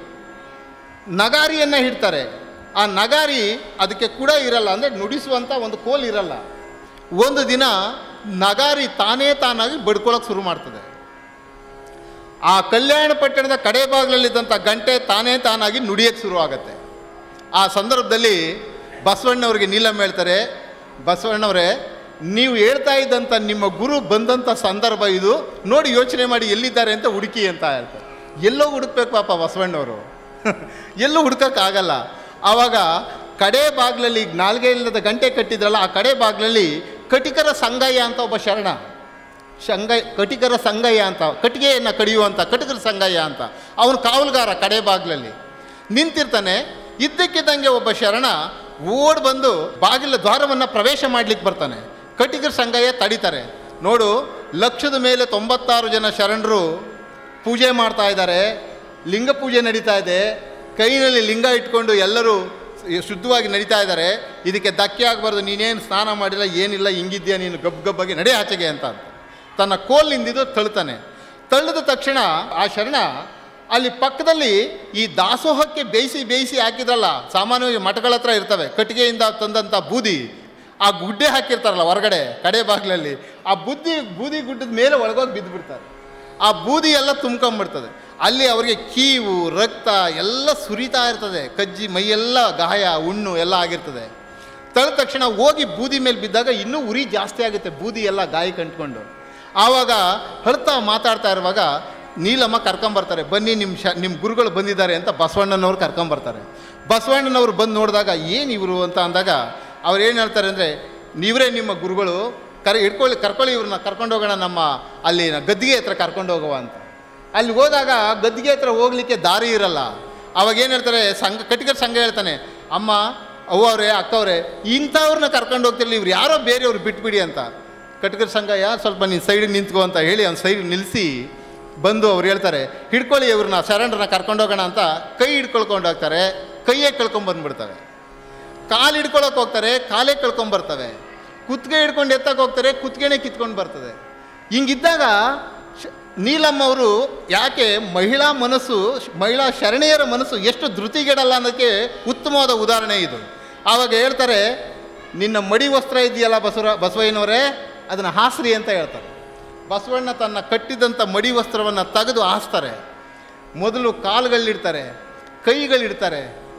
Speaker 1: ನಗಾರಿಯನ್ನು ಇಡ್ತಾರೆ ಆ ನಗಾರಿ ಅದಕ್ಕೆ ಕೂಡ ಇರಲ್ಲ ಅಂದರೆ ನುಡಿಸುವಂಥ ಒಂದು ಕೋಲ್ ಇರಲ್ಲ ಒಂದು ದಿನ ನಗಾರಿ ತಾನೇ ತಾನಾಗಿ ಬಡ್ಕೊಳ್ಳೋಕೆ ಶುರು ಮಾಡ್ತದೆ ಆ ಕಲ್ಯಾಣ ಪಟ್ಟಣದ ಕಡೆ ಬಾಗಿಲಲ್ಲಿದ್ದಂಥ ಗಂಟೆ ತಾನೇ ತಾನಾಗಿ ನುಡಿಯೋಕ್ಕೆ ಶುರು ಆಗುತ್ತೆ ಆ ಸಂದರ್ಭದಲ್ಲಿ ಬಸವಣ್ಣವ್ರಿಗೆ ನೀಲಮ್ಮ ಹೇಳ್ತಾರೆ ಬಸವಣ್ಣವರೇ ನೀವು ಹೇಳ್ತಾ ಇದ್ದಂಥ ನಿಮ್ಮ ಗುರು ಬಂದಂಥ ಸಂದರ್ಭ ಇದು ನೋಡಿ ಯೋಚನೆ ಮಾಡಿ ಎಲ್ಲಿದ್ದಾರೆ ಅಂತ ಹುಡುಕಿ ಅಂತ ಹೇಳ್ತಾರೆ ಎಲ್ಲೋ ಹುಡುಕ್ಬೇಕು ಪಾಪ ಬಸವಣ್ಣವರು ಎಲ್ಲೂ ಹುಡ್ಕೋಕ್ಕಾಗಲ್ಲ ಆವಾಗ ಕಡೆ ಬಾಗಿಲಲ್ಲಿ ನಾಲ್ಗೆ ಇಲ್ಲದ ಗಂಟೆ ಕಟ್ಟಿದ್ರಲ್ಲ ಆ ಕಡೆ ಬಾಗಿಲಲ್ಲಿ ಕಟಿಕರ ಸಂಗಯ್ಯ ಅಂತ ಒಬ್ಬ ಶರಣ ಶಂಗೈ ಕಟಿಕರ ಸಂಗಯ್ಯ ಅಂತ ಕಟ್ಟಿಗೆಯನ್ನು ಕಡಿಯುವಂಥ ಕಟಿಕರ ಸಂಗಯ್ಯ ಅಂತ ಅವನು ಕಾವಲುಗಾರ ಕಡೆ ಬಾಗಿಲಲ್ಲಿ ನಿಂತಿರ್ತಾನೆ ಇದ್ದಕ್ಕಿದ್ದಂಗೆ ಒಬ್ಬ ಶರಣ ಓಡ್ ಬಂದು ಬಾಗಿಲ ದ್ವಾರವನ್ನು ಪ್ರವೇಶ ಮಾಡ್ಲಿಕ್ಕೆ ಬರ್ತಾನೆ ಕಟಿಕರ ಸಂಗಯ್ಯ ತಡಿತಾರೆ ನೋಡು ಲಕ್ಷದ ಮೇಲೆ ತೊಂಬತ್ತಾರು ಜನ ಶರಣರು ಪೂಜೆ ಮಾಡ್ತಾ ಇದ್ದಾರೆ ಲಿಂಗ ಪೂಜೆ ನಡೀತಾ ಇದೆ ಕೈನಲ್ಲಿ ಲಿಂಗ ಇಟ್ಕೊಂಡು ಎಲ್ಲರೂ ಶುದ್ಧವಾಗಿ ನಡೀತಾ ಇದ್ದಾರೆ ಇದಕ್ಕೆ ಧಕ್ಕೆ ಆಗಬಾರ್ದು ನೀನೇನು ಸ್ನಾನ ಮಾಡಿಲ್ಲ ಏನಿಲ್ಲ ಹಿಂಗಿದ್ಯಾ ನೀನು ಗಬ್ ಗಬ್ಬಾಗಿ ನಡೆ ಆಚೆಗೆ ಅಂತ ಅಂತ. ತನ್ನ ಕೋಲ್ನಿಂದಿದ್ದು ತಳ್ತಾನೆ ತಳ್ಳಿದ ತಕ್ಷಣ ಆ ಶರಣ ಅಲ್ಲಿ ಪಕ್ಕದಲ್ಲಿ ಈ ದಾಸೋಹಕ್ಕೆ ಬೇಯಿಸಿ ಬೇಯಿಸಿ ಹಾಕಿದ್ರಲ್ಲ ಸಾಮಾನ್ಯವಾಗಿ ಮಠಗಳ ಹತ್ರ ಇರ್ತವೆ ಕಟ್ಟಿಗೆಯಿಂದ ತಂದಂಥ ಬೂದಿ ಆ ಗುಡ್ಡೆ ಹಾಕಿರ್ತಾರಲ್ಲ ಹೊರಗಡೆ ಕಡೆ ಬಾಗಿಲಲ್ಲಿ ಆ ಬುದ್ಧಿ ಬೂದಿ ಗುಡ್ಡದ ಮೇಲೆ ಒಳಗೋಗಿ ಬಿದ್ದುಬಿಡ್ತಾರೆ ಆ ಬೂದಿ ಎಲ್ಲ ತುಂಬ್ಕೊಂಬಿಡ್ತದೆ ಅಲ್ಲಿ ಅವರಿಗೆ ಕೀವು ರಕ್ತ ಎಲ್ಲ ಸುರಿತಾ ಇರ್ತದೆ ಕಜ್ಜಿ ಮೈಯೆಲ್ಲ ಗಾಯ ಹುಣ್ಣು ಎಲ್ಲ ಆಗಿರ್ತದೆ ತಳ್ದ ತಕ್ಷಣ ಹೋಗಿ ಬೂದಿ ಮೇಲೆ ಬಿದ್ದಾಗ ಇನ್ನೂ ಉರಿ ಜಾಸ್ತಿ ಆಗುತ್ತೆ ಬೂದಿ ಎಲ್ಲ ಗಾಯ ಕಂಟ್ಕೊಂಡು ಆವಾಗ ಹಳ್ತಾ ಮಾತಾಡ್ತಾ ಇರುವಾಗ ನೀಲಮ್ಮ ಕರ್ಕೊಂಬರ್ತಾರೆ ಬನ್ನಿ ನಿಮ್ಮ ಶ ನಿಮ್ಮ ಗುರುಗಳು ಬಂದಿದ್ದಾರೆ ಅಂತ ಬಸವಣ್ಣನವ್ರು ಕರ್ಕೊಂಬರ್ತಾರೆ ಬಸವಣ್ಣನವ್ರು ಬಂದು ನೋಡಿದಾಗ ಏನು ಇವರು ಅಂತ ಅಂದಾಗ ಅವ್ರು ಏನು ಹೇಳ್ತಾರೆ ಅಂದರೆ ನೀವರೇ ನಿಮ್ಮ ಗುರುಗಳು ಕರೆ ಹಿಡ್ಕೊಳ್ಳಿ ಕರ್ಕೊಳ್ಳಿ ಇವ್ರನ್ನ ಕರ್ಕೊಂಡು ಹೋಗೋಣ ನಮ್ಮ ಅಲ್ಲಿ ಗದ್ದಿಗೆ ಹತ್ರ ಕರ್ಕೊಂಡು ಹೋಗುವ ಅಂತ ಅಲ್ಲಿ ಹೋದಾಗ ಗದ್ದಿಗೆ ಹತ್ರ ಹೋಗ್ಲಿಕ್ಕೆ ದಾರಿ ಇರಲ್ಲ ಅವಾಗ ಏನು ಹೇಳ್ತಾರೆ ಸಂಘ ಕಟಿಕರ ಸಂಘ ಹೇಳ್ತಾನೆ ಅಮ್ಮ ಅವ್ವವ್ರೆ ಅಕ್ಕವ್ರೆ ಇಂಥವ್ರನ್ನ ಕರ್ಕೊಂಡು ಹೋಗ್ತಿರ್ಲಿ ಇವ್ರು ಯಾರೋ ಬೇರೆಯವ್ರು ಬಿಟ್ಬಿಡಿ ಅಂತ ಕಟಿಕರ ಸಂಘ ಯಾರು ಸ್ವಲ್ಪ ನೀನು ಸೈಡಿಗೆ ನಿಂತ್ಕೋ ಅಂತ ಹೇಳಿ ಅವ್ನು ಸೈಡ್ ನಿಲ್ಲಿಸಿ ಬಂದು ಅವ್ರು ಹೇಳ್ತಾರೆ ಹಿಡ್ಕೊಳ್ಳಿ ಇವ್ರನ್ನ ಶರಣರನ್ನ ಕರ್ಕೊಂಡು ಹೋಗೋಣ ಅಂತ ಕೈ ಹಿಡ್ಕೊಳ್ಕೊಂಡು ಹೋಗ್ತಾರೆ ಕೈಯೇ ಕಳ್ಕೊಂಬಂದ್ಬಿಡ್ತಾರೆ ಕಾಲು ಹಿಡ್ಕೊಳಕ್ಕೆ ಹೋಗ್ತಾರೆ ಕಾಲೇ ಕಳ್ಕೊಂಬರ್ತವೆ ಕುತ್ತಿಗೆ ಹಿಡ್ಕೊಂಡು ಎತ್ತಕ್ಕೆ ಹೋಗ್ತಾರೆ ಕುತ್ತಿಗೆನೇ ಕಿತ್ಕೊಂಡು ಬರ್ತದೆ ಹಿಂಗಿದ್ದಾಗ ಶ- ನೀಲಮ್ಮ ಅವರು ಯಾಕೆ ಮಹಿಳಾ ಮನಸ್ಸು ಶ್- ಮಹಿಳಾ ಶರಣೆಯರ ಮನಸ್ಸು ಎಷ್ಟು ಧೃತಿಗೆಡಲ್ಲ ಅನ್ನೋಕ್ಕೆ ಉತ್ತಮವಾದ ಉದಾಹರಣೆ ಇದು ಆವಾಗ ಹೇಳ್ತಾರೆ ನಿನ್ನ ಮಡಿ ವಸ್ತ್ರ ಇದೆಯಲ್ಲ ಬಸವರ ಬಸವಯ್ಯನವರೇ ಅದನ್ನು ಹಾಸ್ರಿ ಅಂತ ಹೇಳ್ತಾರೆ ಬಸವಣ್ಣ ತನ್ನ ಕಟ್ಟಿದಂಥ ಮಡಿ ವಸ್ತ್ರವನ್ನು ತೆಗೆದು ಹಾಸ್ತಾರೆ ಮೊದಲು ಕಾಲುಗಳಿಡ್ತಾರೆ ಕೈಗಳಿಡ್ತಾರೆ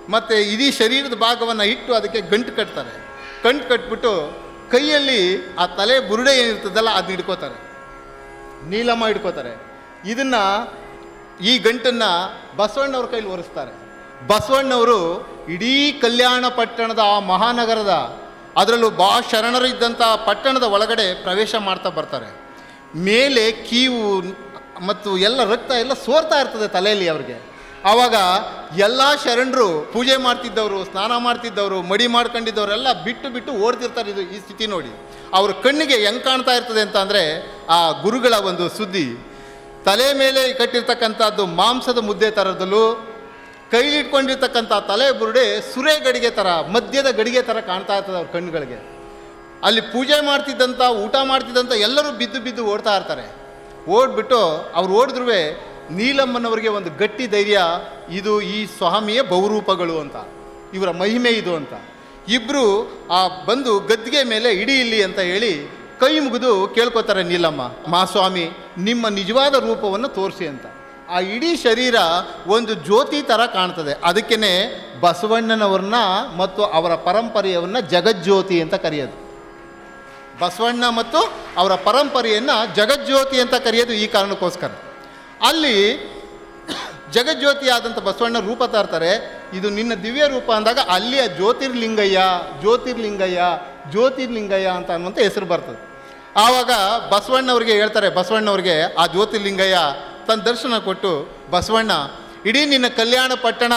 Speaker 1: ಮತ್ತು ಇಡೀ ಶರೀರದ ಭಾಗವನ್ನು ಇಟ್ಟು ಅದಕ್ಕೆ ಗಂಟು ಕಟ್ತಾರೆ ಗಂಟು ಕಟ್ಬಿಟ್ಟು ಕೈಯಲ್ಲಿ ಆ ತಲೆ ಬುರುಡೆ ಏನಿರ್ತದಲ್ಲ ಅದನ್ನ ಹಿಡ್ಕೋತಾರೆ ನೀಲಮ್ಮ ಹಿಡ್ಕೋತಾರೆ ಇದನ್ನು ಈ ಗಂಟನ್ನು ಬಸವಣ್ಣವ್ರ ಕೈಲಿ ಒರೆಸ್ತಾರೆ ಬಸವಣ್ಣವರು ಇಡೀ ಕಲ್ಯಾಣ ಪಟ್ಟಣದ ಆ ಮಹಾನಗರದ ಅದರಲ್ಲೂ ಬಾ ಶರಣರು ಇದ್ದಂಥ ಪಟ್ಟಣದ ಒಳಗಡೆ ಪ್ರವೇಶ ಮಾಡ್ತಾ ಬರ್ತಾರೆ ಮೇಲೆ ಕೀವು ಮತ್ತು ಎಲ್ಲ ರಕ್ತ ಎಲ್ಲ ಸೋರ್ತಾ ಇರ್ತದೆ ತಲೆಯಲ್ಲಿ ಅವ್ರಿಗೆ ಆವಾಗ ಎಲ್ಲ ಶರಣರು ಪೂಜೆ ಮಾಡ್ತಿದ್ದವರು ಸ್ನಾನ ಮಾಡ್ತಿದ್ದವರು ಮಡಿ ಮಾಡ್ಕೊಂಡಿದ್ದವರೆಲ್ಲ ಬಿಟ್ಟು ಬಿಟ್ಟು ಓಡ್ತಿರ್ತಾರೆ ಇದು ಈ ಸ್ಥಿತಿ ನೋಡಿ ಅವ್ರ ಕಣ್ಣಿಗೆ ಹೆಂಗೆ ಕಾಣ್ತಾ ಇರ್ತದೆ ಅಂತ ಅಂದರೆ ಆ ಗುರುಗಳ ಒಂದು ಸುದ್ದಿ ತಲೆ ಮೇಲೆ ಕಟ್ಟಿರ್ತಕ್ಕಂಥದ್ದು ಮಾಂಸದ ಮುದ್ದೆ ಥರದಲ್ಲೂ ಕೈಲಿಟ್ಕೊಂಡಿರ್ತಕ್ಕಂಥ ತಲೆ ಬುರುಡೆ ಸುರೆ ಗಡಿಗೆ ಥರ ಮದ್ಯದ ಗಡಿಗೆ ಥರ ಕಾಣ್ತಾ ಇರ್ತದೆ ಅವ್ರ ಕಣ್ಣುಗಳಿಗೆ ಅಲ್ಲಿ ಪೂಜೆ ಮಾಡ್ತಿದ್ದಂಥ ಊಟ ಮಾಡ್ತಿದ್ದಂಥ ಎಲ್ಲರೂ ಬಿದ್ದು ಬಿದ್ದು ಓಡ್ತಾ ಇರ್ತಾರೆ ಓಡ್ಬಿಟ್ಟು ಅವ್ರು ಓಡಿದ್ರೂ ನೀಲಮ್ಮನವರಿಗೆ ಒಂದು ಗಟ್ಟಿ ಧೈರ್ಯ ಇದು ಈ ಸ್ವಾಮಿಯ ಬಹುರೂಪಗಳು ಅಂತ ಇವರ ಮಹಿಮೆ ಇದು ಅಂತ ಇಬ್ಬರು ಆ ಬಂದು ಗದ್ದಿಗೆ ಮೇಲೆ ಇಡೀ ಇಲ್ಲಿ ಅಂತ ಹೇಳಿ ಕೈ ಮುಗಿದು ಕೇಳ್ಕೊತಾರೆ ನೀಲಮ್ಮ ಮಹಾಸ್ವಾಮಿ ನಿಮ್ಮ ನಿಜವಾದ ರೂಪವನ್ನು ತೋರಿಸಿ ಅಂತ ಆ ಇಡೀ ಶರೀರ ಒಂದು ಜ್ಯೋತಿ ಥರ ಕಾಣ್ತದೆ ಅದಕ್ಕೇ ಬಸವಣ್ಣನವ್ರನ್ನ ಮತ್ತು ಅವರ ಪರಂಪರೆಯವನ್ನು ಜಗಜ್ಯೋತಿ ಅಂತ ಕರೆಯೋದು ಬಸವಣ್ಣ ಮತ್ತು ಅವರ ಪರಂಪರೆಯನ್ನು ಜಗಜ್ಯೋತಿ ಅಂತ ಕರೆಯೋದು ಈ ಕಾರಣಕ್ಕೋಸ್ಕರ ಅಲ್ಲಿ ಜಗಜ್ಯೋತಿ ಆದಂಥ ಬಸವಣ್ಣ ರೂಪ ತರ್ತಾರೆ ಇದು ನಿನ್ನ ದಿವ್ಯ ರೂಪ ಅಂದಾಗ ಅಲ್ಲಿ ಆ ಜ್ಯೋತಿರ್ಲಿಂಗಯ್ಯ ಜ್ಯೋತಿರ್ಲಿಂಗಯ್ಯ ಜ್ಯೋತಿರ್ಲಿಂಗಯ್ಯ ಅಂತ ಅನ್ನುವಂಥ ಹೆಸರು ಬರ್ತದೆ ಆವಾಗ ಬಸವಣ್ಣವ್ರಿಗೆ ಹೇಳ್ತಾರೆ ಬಸವಣ್ಣವ್ರಿಗೆ ಆ ಜ್ಯೋತಿರ್ಲಿಂಗಯ್ಯ ತನ್ನ ದರ್ಶನ ಕೊಟ್ಟು ಬಸವಣ್ಣ ಇಡೀ ನಿನ್ನ ಕಲ್ಯಾಣ ಪಟ್ಟಣ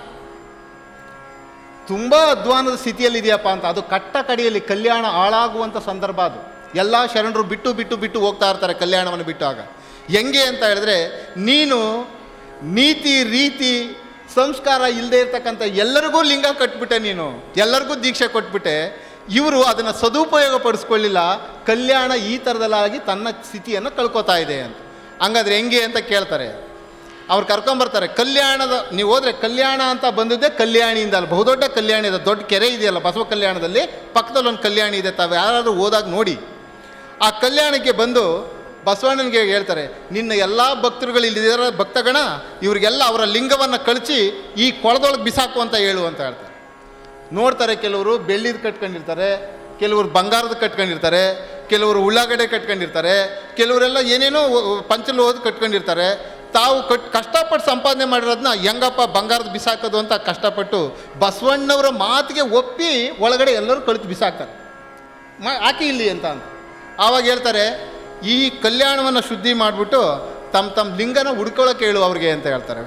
Speaker 1: ತುಂಬ ಅಧ್ವಾನದ ಸ್ಥಿತಿಯಲ್ಲಿದೆಯಪ್ಪ ಅಂತ ಅದು ಕಟ್ಟ ಕಡೆಯಲ್ಲಿ ಕಲ್ಯಾಣ ಹಾಳಾಗುವಂಥ ಸಂದರ್ಭ ಅದು ಎಲ್ಲ ಶರಣರು ಬಿಟ್ಟು ಬಿಟ್ಟು ಬಿಟ್ಟು ಹೋಗ್ತಾ ಇರ್ತಾರೆ ಕಲ್ಯಾಣವನ್ನು ಬಿಟ್ಟಾಗ ಹೆಂಗೆ ಅಂತ ಹೇಳಿದ್ರೆ ನೀನು ನೀತಿ ರೀತಿ ಸಂಸ್ಕಾರ ಇಲ್ಲದೆ ಇರ್ತಕ್ಕಂಥ ಎಲ್ಲರಿಗೂ ಲಿಂಗ ಕಟ್ಬಿಟ್ಟೆ ನೀನು ಎಲ್ಲರಿಗೂ ದೀಕ್ಷೆ ಕೊಟ್ಬಿಟ್ಟೆ ಇವರು ಅದನ್ನು ಸದುಪಯೋಗ ಪಡಿಸ್ಕೊಳ್ಳಿಲ್ಲ ಕಲ್ಯಾಣ ಈ ಥರದಲ್ಲಾಗಿ ತನ್ನ ಸ್ಥಿತಿಯನ್ನು ಕಳ್ಕೊತಾ ಇದೆ ಅಂತ ಹಂಗಾದ್ರೆ ಹೆಂಗೆ ಅಂತ ಕೇಳ್ತಾರೆ ಅವ್ರು ಕರ್ಕೊಂಬರ್ತಾರೆ ಕಲ್ಯಾಣದ ನೀವು ಹೋದ್ರೆ ಕಲ್ಯಾಣ ಅಂತ ಬಂದಿದ್ದೆ ಕಲ್ಯಾಣಿಯಿಂದ ಅಲ್ಲ ಬಹುದೊಡ್ಡ ಕಲ್ಯಾಣಿ ಇದೆ ದೊಡ್ಡ ಕೆರೆ ಇದೆಯಲ್ಲ ಬಸವ ಕಲ್ಯಾಣದಲ್ಲಿ ಪಕ್ಕದಲ್ಲಿ ಒಂದು ಕಲ್ಯಾಣಿ ಇದೆ ತಾವು ಯಾರಾದ್ರೂ ಹೋದಾಗ ನೋಡಿ ಆ ಕಲ್ಯಾಣಕ್ಕೆ ಬಂದು ಬಸವಣ್ಣನಿಗೆ ಹೇಳ್ತಾರೆ ನಿನ್ನ ಎಲ್ಲ ಭಕ್ತರುಗಳು ಇಲ್ಲಿರೋ ಭಕ್ತಗಣ ಇವರಿಗೆಲ್ಲ ಅವರ ಲಿಂಗವನ್ನು ಕಳಿಸಿ ಈ ಕೊಳದೊಳಗೆ ಬಿಸಾಕು ಅಂತ ಹೇಳು ಅಂತ ಹೇಳ್ತಾರೆ ನೋಡ್ತಾರೆ ಕೆಲವರು ಬೆಳ್ಳಿದು ಕಟ್ಕೊಂಡಿರ್ತಾರೆ ಕೆಲವರು ಬಂಗಾರದ ಕಟ್ಕೊಂಡಿರ್ತಾರೆ ಕೆಲವರು ಉಳ್ಳಾಗಡ್ಡೆ ಕಟ್ಕೊಂಡಿರ್ತಾರೆ ಕೆಲವರೆಲ್ಲ ಏನೇನೋ ಪಂಚಲು ಓದಿ ಕಟ್ಕೊಂಡಿರ್ತಾರೆ ತಾವು ಕಟ್ ಕಷ್ಟಪಟ್ಟು ಸಂಪಾದನೆ ಮಾಡಿರೋದನ್ನ ಹೆಂಗಪ್ಪ ಬಂಗಾರದ ಬಿಸಾಕೋದು ಅಂತ ಕಷ್ಟಪಟ್ಟು ಬಸವಣ್ಣವರ ಮಾತಿಗೆ ಒಪ್ಪಿ ಒಳಗಡೆ ಎಲ್ಲರೂ ಕಳಿತು ಬಿಸಾಕ್ತಾರೆ ಮಾ ಹಾಕಿ ಇಲ್ಲಿ ಅಂತ ಅಂತ ಆವಾಗ ಹೇಳ್ತಾರೆ ಈ ಕಲ್ಯಾಣವನ್ನು ಶುದ್ಧಿ ಮಾಡಿಬಿಟ್ಟು ತಮ್ಮ ತಮ್ಮ ಲಿಂಗನ ಹುಡ್ಕೊಳಕ್ಕೆ ಹೇಳು ಅವ್ರಿಗೆ ಅಂತ ಹೇಳ್ತಾರೆ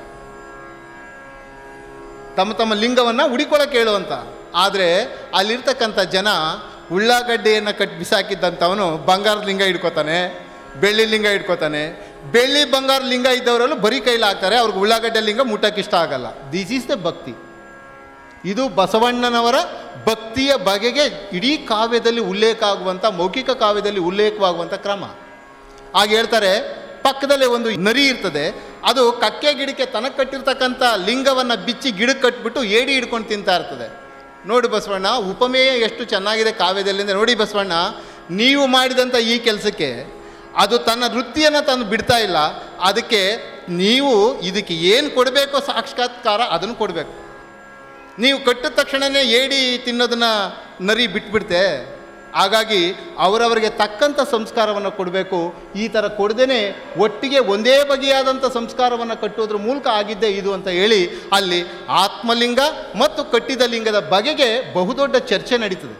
Speaker 1: ತಮ್ಮ ತಮ್ಮ ಲಿಂಗವನ್ನು ಹುಡಿಕೊಳಕ್ಕೆ ಹೇಳು ಅಂತ ಆದರೆ ಅಲ್ಲಿರ್ತಕ್ಕಂಥ ಜನ ಉಳ್ಳಾಗಡ್ಡೆಯನ್ನು ಕಟ್ಟಿ ಬಿಸಾಕಿದ್ದಂಥವನು ಬಂಗಾರದ ಲಿಂಗ ಹಿಡ್ಕೋತಾನೆ ಬೆಳ್ಳಿ ಲಿಂಗ ಹಿಡ್ಕೋತಾನೆ ಬೆಳ್ಳಿ ಬಂಗಾರ ಲಿಂಗ ಇದ್ದವರಲ್ಲೂ ಬರೀ ಕೈಲಿ ಹಾಕ್ತಾರೆ ಅವ್ರಿಗೆ ಉಳ್ಳಾಗಡ್ಡೆ ಲಿಂಗ ಮುಟ್ಟಕ್ಕೆ ಇಷ್ಟ ಆಗಲ್ಲ ದಿಸ್ ಈಸ್ ದ ಭಕ್ತಿ ಇದು ಬಸವಣ್ಣನವರ ಭಕ್ತಿಯ ಬಗೆಗೆ ಇಡೀ ಕಾವ್ಯದಲ್ಲಿ ಉಲ್ಲೇಖ ಆಗುವಂಥ ಮೌಖಿಕ ಕಾವ್ಯದಲ್ಲಿ ಉಲ್ಲೇಖವಾಗುವಂಥ ಕ್ರಮ ಆಗ ಹೇಳ್ತಾರೆ ಪಕ್ಕದಲ್ಲೇ ಒಂದು ನರಿ ಇರ್ತದೆ ಅದು ಕಕ್ಕೆ ಗಿಡಕ್ಕೆ ತನಗೆ ಕಟ್ಟಿರ್ತಕ್ಕಂಥ ಲಿಂಗವನ್ನು ಬಿಚ್ಚಿ ಗಿಡಕ್ಕೆ ಕಟ್ಬಿಟ್ಟು ಏಡಿ ಹಿಡ್ಕೊಂಡು ತಿಂತಾ ಇರ್ತದೆ ನೋಡಿ ಬಸವಣ್ಣ ಉಪಮೇಯ ಎಷ್ಟು ಚೆನ್ನಾಗಿದೆ ಕಾವ್ಯದಲ್ಲಿ ಅಂದರೆ ನೋಡಿ ಬಸವಣ್ಣ ನೀವು ಮಾಡಿದಂಥ ಈ ಕೆಲಸಕ್ಕೆ ಅದು ತನ್ನ ವೃತ್ತಿಯನ್ನು ತಾನು ಬಿಡ್ತಾ ಇಲ್ಲ ಅದಕ್ಕೆ ನೀವು ಇದಕ್ಕೆ ಏನು ಕೊಡಬೇಕೋ ಸಾಕ್ಷಾತ್ಕಾರ ಅದನ್ನು ಕೊಡಬೇಕು ನೀವು ಕಟ್ಟಿದ ತಕ್ಷಣವೇ ಏಡಿ ತಿನ್ನೋದನ್ನ ನರಿ ಬಿಟ್ಬಿಡ್ತೆ ಹಾಗಾಗಿ ಅವರವರಿಗೆ ತಕ್ಕಂಥ ಸಂಸ್ಕಾರವನ್ನು ಕೊಡಬೇಕು ಈ ಥರ ಕೊಡದೇ ಒಟ್ಟಿಗೆ ಒಂದೇ ಬಗೆಯಾದಂಥ ಸಂಸ್ಕಾರವನ್ನು ಕಟ್ಟೋದ್ರ ಮೂಲಕ ಆಗಿದ್ದೇ ಇದು ಅಂತ ಹೇಳಿ ಅಲ್ಲಿ ಆತ್ಮಲಿಂಗ ಮತ್ತು ಕಟ್ಟಿದ ಲಿಂಗದ ಬಗೆಗೆ ಬಹುದೊಡ್ಡ ಚರ್ಚೆ ನಡೀತದೆ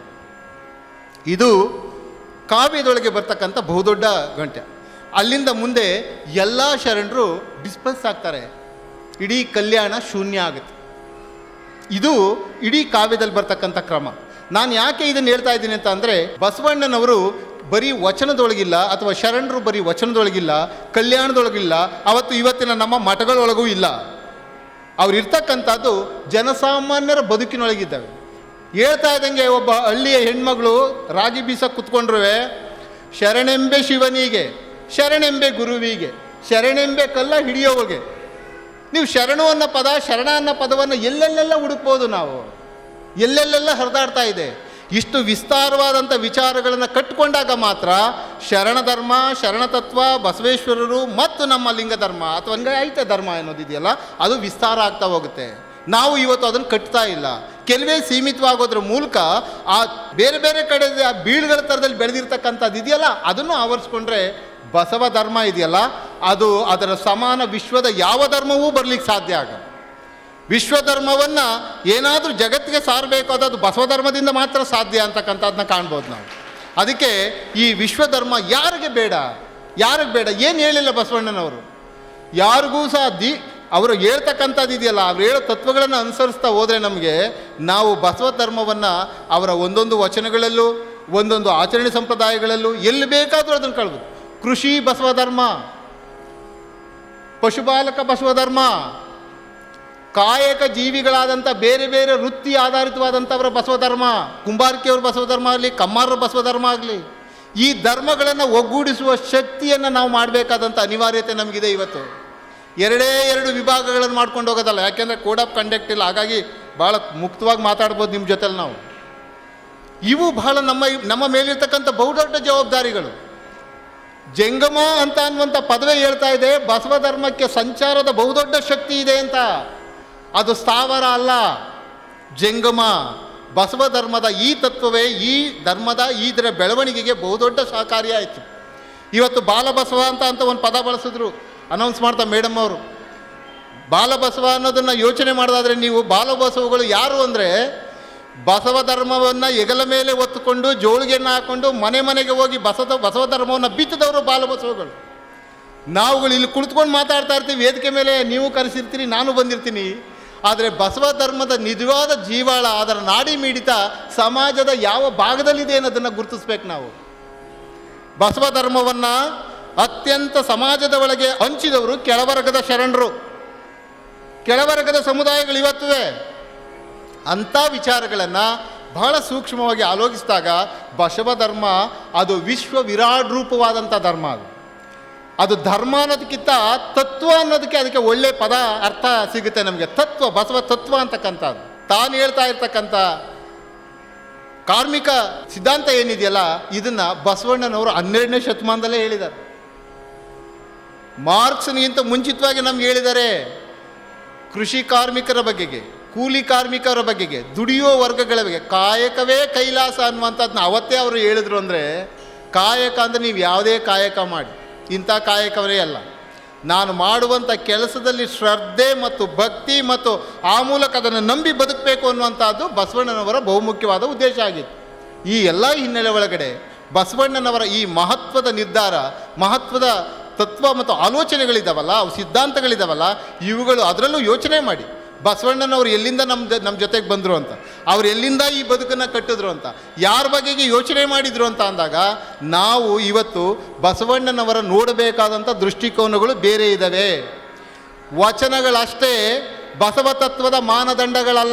Speaker 1: ಇದು ಕಾವ್ಯದೊಳಗೆ ಬರ್ತಕ್ಕಂಥ ಬಹುದೊಡ್ಡ ಗಂಟೆ ಅಲ್ಲಿಂದ ಮುಂದೆ ಎಲ್ಲ ಶರಣರು ಡಿಸ್ಪರ್ಸ್ ಆಗ್ತಾರೆ ಇಡೀ ಕಲ್ಯಾಣ ಶೂನ್ಯ ಆಗುತ್ತೆ ಇದು ಇಡೀ ಕಾವ್ಯದಲ್ಲಿ ಬರ್ತಕ್ಕಂಥ ಕ್ರಮ ನಾನು ಯಾಕೆ ಇದನ್ನು ಹೇಳ್ತಾ ಇದ್ದೀನಿ ಅಂತ ಅಂದರೆ ಬಸವಣ್ಣನವರು ಬರೀ ವಚನದೊಳಗಿಲ್ಲ ಅಥವಾ ಶರಣರು ಬರೀ ವಚನದೊಳಗಿಲ್ಲ ಕಲ್ಯಾಣದೊಳಗಿಲ್ಲ ಅವತ್ತು ಇವತ್ತಿನ ನಮ್ಮ ಮಠಗಳೊಳಗೂ ಇಲ್ಲ ಅವ್ರು ಇರ್ತಕ್ಕಂಥದ್ದು ಜನಸಾಮಾನ್ಯರ ಬದುಕಿನೊಳಗಿದ್ದಾವೆ ಹೇಳ್ತಾ ಇದ್ದಂಗೆ ಒಬ್ಬ ಹಳ್ಳಿಯ ಹೆಣ್ಮಗಳು ರಾಗಿ ಬೀಸ ಕುತ್ಕೊಂಡ್ರೂ ಶರಣೆಂಬೆ ಶಿವನಿಗೆ ಶರಣೆಂಬೆ ಗುರುವಿಗೆ ಶರಣೆಂಬೆ ಕಲ್ಲ ಹಿಡಿಯೋವಗೆ ನೀವು ಶರಣು ಅನ್ನೋ ಪದ ಶರಣ ಅನ್ನೋ ಪದವನ್ನು ಎಲ್ಲೆಲ್ಲೆಲ್ಲ ಹುಡುಕ್ಬೋದು ನಾವು ಎಲ್ಲೆಲ್ಲೆಲ್ಲ ಹರಿದಾಡ್ತಾ ಇದೆ ಇಷ್ಟು ವಿಸ್ತಾರವಾದಂಥ ವಿಚಾರಗಳನ್ನು ಕಟ್ಟಿಕೊಂಡಾಗ ಮಾತ್ರ ಶರಣ ಧರ್ಮ ಶರಣತತ್ವ ಬಸವೇಶ್ವರರು ಮತ್ತು ನಮ್ಮ ಲಿಂಗ ಧರ್ಮ ಅಥವಾ ಲಿಂಗಾಯತ ಧರ್ಮ ಅನ್ನೋದಿದೆಯಲ್ಲ ಅದು ವಿಸ್ತಾರ ಆಗ್ತಾ ಹೋಗುತ್ತೆ ನಾವು ಇವತ್ತು ಅದನ್ನು ಕಟ್ತಾ ಇಲ್ಲ ಕೆಲವೇ ಸೀಮಿತವಾಗೋದ್ರ ಮೂಲಕ ಆ ಬೇರೆ ಬೇರೆ ಕಡೆ ಆ ಬೀಳುಗಳ ಥರದಲ್ಲಿ ಬೆಳೆದಿರ್ತಕ್ಕಂಥದ್ದು ಇದೆಯಲ್ಲ ಅದನ್ನು ಆವರಿಸ್ಕೊಂಡ್ರೆ ಬಸವ ಧರ್ಮ ಇದೆಯಲ್ಲ ಅದು ಅದರ ಸಮಾನ ವಿಶ್ವದ ಯಾವ ಧರ್ಮವೂ ಬರಲಿಕ್ಕೆ ಸಾಧ್ಯ ಆಗಲ್ಲ ವಿಶ್ವ ಧರ್ಮವನ್ನು ಏನಾದರೂ ಜಗತ್ತಿಗೆ ಸಾರಬೇಕು ಅದು ಬಸವ ಧರ್ಮದಿಂದ ಮಾತ್ರ ಸಾಧ್ಯ ಅಂತಕ್ಕಂಥದ್ದನ್ನ ಕಾಣ್ಬೋದು ನಾವು ಅದಕ್ಕೆ ಈ ವಿಶ್ವ ಧರ್ಮ ಯಾರಿಗೆ ಬೇಡ ಯಾರಿಗೆ ಬೇಡ ಏನು ಹೇಳಿಲ್ಲ ಬಸವಣ್ಣನವರು ಯಾರಿಗೂ ಸಹ ದಿ ಅವರು ಹೇಳ್ತಕ್ಕಂಥದ್ದು ಇದೆಯಲ್ಲ ಅವ್ರು ಹೇಳೋ ತತ್ವಗಳನ್ನು ಅನುಸರಿಸ್ತಾ ಹೋದರೆ ನಮಗೆ ನಾವು ಬಸವ ಧರ್ಮವನ್ನು ಅವರ ಒಂದೊಂದು ವಚನಗಳಲ್ಲೂ ಒಂದೊಂದು ಆಚರಣೆ ಸಂಪ್ರದಾಯಗಳಲ್ಲೂ ಎಲ್ಲಿ ಬೇಕಾದರೂ ಅದನ್ನು ಕಳ್ಬೋದು ಕೃಷಿ ಬಸವ ಧರ್ಮ ಪಶುಪಾಲಕ ಬಸವ ಧರ್ಮ ಕಾಯಕ ಜೀವಿಗಳಾದಂಥ ಬೇರೆ ಬೇರೆ ವೃತ್ತಿ ಆಧಾರಿತವಾದಂಥವರ ಬಸವ ಧರ್ಮ ಕುಂಬಾರಿಕೆಯವ್ರ ಬಸವ ಧರ್ಮ ಆಗಲಿ ಕಮ್ಮಾರರ ಬಸವ ಧರ್ಮ ಆಗಲಿ ಈ ಧರ್ಮಗಳನ್ನು ಒಗ್ಗೂಡಿಸುವ ಶಕ್ತಿಯನ್ನು ನಾವು ಮಾಡಬೇಕಾದಂಥ ಅನಿವಾರ್ಯತೆ ನಮಗಿದೆ ಇವತ್ತು ಎರಡೇ ಎರಡು ವಿಭಾಗಗಳನ್ನು ಮಾಡ್ಕೊಂಡು ಹೋಗೋದಲ್ಲ ಯಾಕೆಂದರೆ ಕೋಡ್ ಆಫ್ ಕಂಡಕ್ಟ್ ಇಲ್ಲ ಹಾಗಾಗಿ ಭಾಳ ಮುಕ್ತವಾಗಿ ಮಾತಾಡ್ಬೋದು ನಿಮ್ಮ ಜೊತೆಲಿ ನಾವು ಇವು ಬಹಳ ನಮ್ಮ ನಮ್ಮ ಮೇಲಿರ್ತಕ್ಕಂಥ ಬಹುದೊಡ್ಡ ಜವಾಬ್ದಾರಿಗಳು ಜಂಗಮ ಅಂತ ಅನ್ನುವಂಥ ಪದವೇ ಹೇಳ್ತಾ ಇದೆ ಬಸವ ಧರ್ಮಕ್ಕೆ ಸಂಚಾರದ ಬಹುದೊಡ್ಡ ಶಕ್ತಿ ಇದೆ ಅಂತ ಅದು ಸ್ಥಾವರ ಅಲ್ಲ ಜಂಗಮ ಬಸವ ಧರ್ಮದ ಈ ತತ್ವವೇ ಈ ಧರ್ಮದ ಇದರ ಬೆಳವಣಿಗೆಗೆ ಬಹುದೊಡ್ಡ ಸಹಕಾರಿಯಾಯಿತು ಇವತ್ತು ಬಾಲಬಸವ ಅಂತ ಅಂತ ಒಂದು ಪದ ಬಳಸಿದ್ರು ಅನೌನ್ಸ್ ಮಾಡ್ತಾ ಮೇಡಮ್ ಅವರು ಬಾಲಬಸವ ಅನ್ನೋದನ್ನು ಯೋಚನೆ ಮಾಡೋದಾದರೆ ನೀವು ಬಾಲಬಸವಗಳು ಯಾರು ಅಂದರೆ ಬಸವ ಧರ್ಮವನ್ನು ಹೆಗಲ ಮೇಲೆ ಹೊತ್ತುಕೊಂಡು ಜೋಳಿಗೆಯನ್ನು ಹಾಕ್ಕೊಂಡು ಮನೆ ಮನೆಗೆ ಹೋಗಿ ಬಸವ ಬಸವ ಧರ್ಮವನ್ನು ಬಿತ್ತಿದವರು ಬಾಲಬಸವಗಳು ನಾವುಗಳು ಇಲ್ಲಿ ಕುಳಿತುಕೊಂಡು ಮಾತಾಡ್ತಾ ಇರ್ತೀವಿ ವೇದಿಕೆ ಮೇಲೆ ನೀವು ಕರೆಸಿರ್ತೀರಿ ನಾನು ಬಂದಿರ್ತೀನಿ ಆದರೆ ಬಸವ ಧರ್ಮದ ನಿಜವಾದ ಜೀವಾಳ ಅದರ ನಾಡಿ ಮಿಡಿತ ಸಮಾಜದ ಯಾವ ಭಾಗದಲ್ಲಿದೆ ಅನ್ನೋದನ್ನು ಗುರುತಿಸ್ಬೇಕು ನಾವು ಬಸವ ಧರ್ಮವನ್ನು ಅತ್ಯಂತ ಸಮಾಜದ ಒಳಗೆ ಹಂಚಿದವರು ಕೆಳವರ್ಗದ ಶರಣರು ಕೆಳವರ್ಗದ ಸಮುದಾಯಗಳು ಇವತ್ತುವೆ ಅಂಥ ವಿಚಾರಗಳನ್ನು ಬಹಳ ಸೂಕ್ಷ್ಮವಾಗಿ ಆಲೋಚಿಸಿದಾಗ ಬಸವ ಧರ್ಮ ಅದು ವಿಶ್ವ ವಿರಾಟ್ ರೂಪವಾದಂಥ ಧರ್ಮ ಅದು ಅದು ಧರ್ಮ ಅನ್ನೋದಕ್ಕಿಂತ ತತ್ವ ಅನ್ನೋದಕ್ಕೆ ಅದಕ್ಕೆ ಒಳ್ಳೆ ಪದ ಅರ್ಥ ಸಿಗುತ್ತೆ ನಮಗೆ ತತ್ವ ಬಸವ ತತ್ವ ಅಂತಕ್ಕಂಥದ್ದು ತಾನು ಹೇಳ್ತಾ ಇರ್ತಕ್ಕಂಥ ಕಾರ್ಮಿಕ ಸಿದ್ಧಾಂತ ಏನಿದೆಯಲ್ಲ ಇದನ್ನು ಬಸವಣ್ಣನವರು ಹನ್ನೆರಡನೇ ಶತಮಾನದಲ್ಲೇ ಹೇಳಿದ್ದಾರೆ ಮಾರ್ಕ್ಸ್ನಿಗಿಂತ ಮುಂಚಿತವಾಗಿ ನಮ್ಗೆ ಹೇಳಿದ್ದಾರೆ ಕೃಷಿ ಕಾರ್ಮಿಕರ ಬಗೆಗೆ ಕೂಲಿ ಕಾರ್ಮಿಕರ ಬಗೆಗೆ ದುಡಿಯೋ ವರ್ಗಗಳ ಬಗ್ಗೆ ಕಾಯಕವೇ ಕೈಲಾಸ ಅನ್ನುವಂಥದ್ದನ್ನ ಅವತ್ತೇ ಅವರು ಹೇಳಿದ್ರು ಅಂದರೆ ಕಾಯಕ ಅಂದರೆ ನೀವು ಯಾವುದೇ ಕಾಯಕ ಮಾಡಿ ಇಂಥ ಕಾಯಕವೇ ಅಲ್ಲ ನಾನು ಮಾಡುವಂಥ ಕೆಲಸದಲ್ಲಿ ಶ್ರದ್ಧೆ ಮತ್ತು ಭಕ್ತಿ ಮತ್ತು ಆ ಮೂಲಕ ಅದನ್ನು ನಂಬಿ ಬದುಕಬೇಕು ಅನ್ನುವಂಥದ್ದು ಬಸವಣ್ಣನವರ ಬಹುಮುಖ್ಯವಾದ ಉದ್ದೇಶ ಆಗಿತ್ತು ಈ ಎಲ್ಲ ಹಿನ್ನೆಲೆ ಒಳಗಡೆ ಬಸವಣ್ಣನವರ ಈ ಮಹತ್ವದ ನಿರ್ಧಾರ ಮಹತ್ವದ ತತ್ವ ಮತ್ತು ಆಲೋಚನೆಗಳಿದ್ದಾವಲ್ಲ ಅವು ಸಿದ್ಧಾಂತಗಳಿದ್ದಾವಲ್ಲ ಇವುಗಳು ಅದರಲ್ಲೂ ಯೋಚನೆ ಮಾಡಿ ಬಸವಣ್ಣನವರು ಎಲ್ಲಿಂದ ನಮ್ಮ ನಮ್ಮ ಜೊತೆಗೆ ಬಂದರು ಅಂತ ಅವ್ರು ಎಲ್ಲಿಂದ ಈ ಬದುಕನ್ನು ಕಟ್ಟಿದ್ರು ಅಂತ ಯಾರ ಬಗೆಗೆ ಯೋಚನೆ ಮಾಡಿದ್ರು ಅಂತ ಅಂದಾಗ ನಾವು ಇವತ್ತು ಬಸವಣ್ಣನವರ ನೋಡಬೇಕಾದಂಥ ದೃಷ್ಟಿಕೋನಗಳು ಬೇರೆ ಇದ್ದಾವೆ ವಚನಗಳಷ್ಟೇ ಬಸವ ತತ್ವದ ಮಾನದಂಡಗಳಲ್ಲ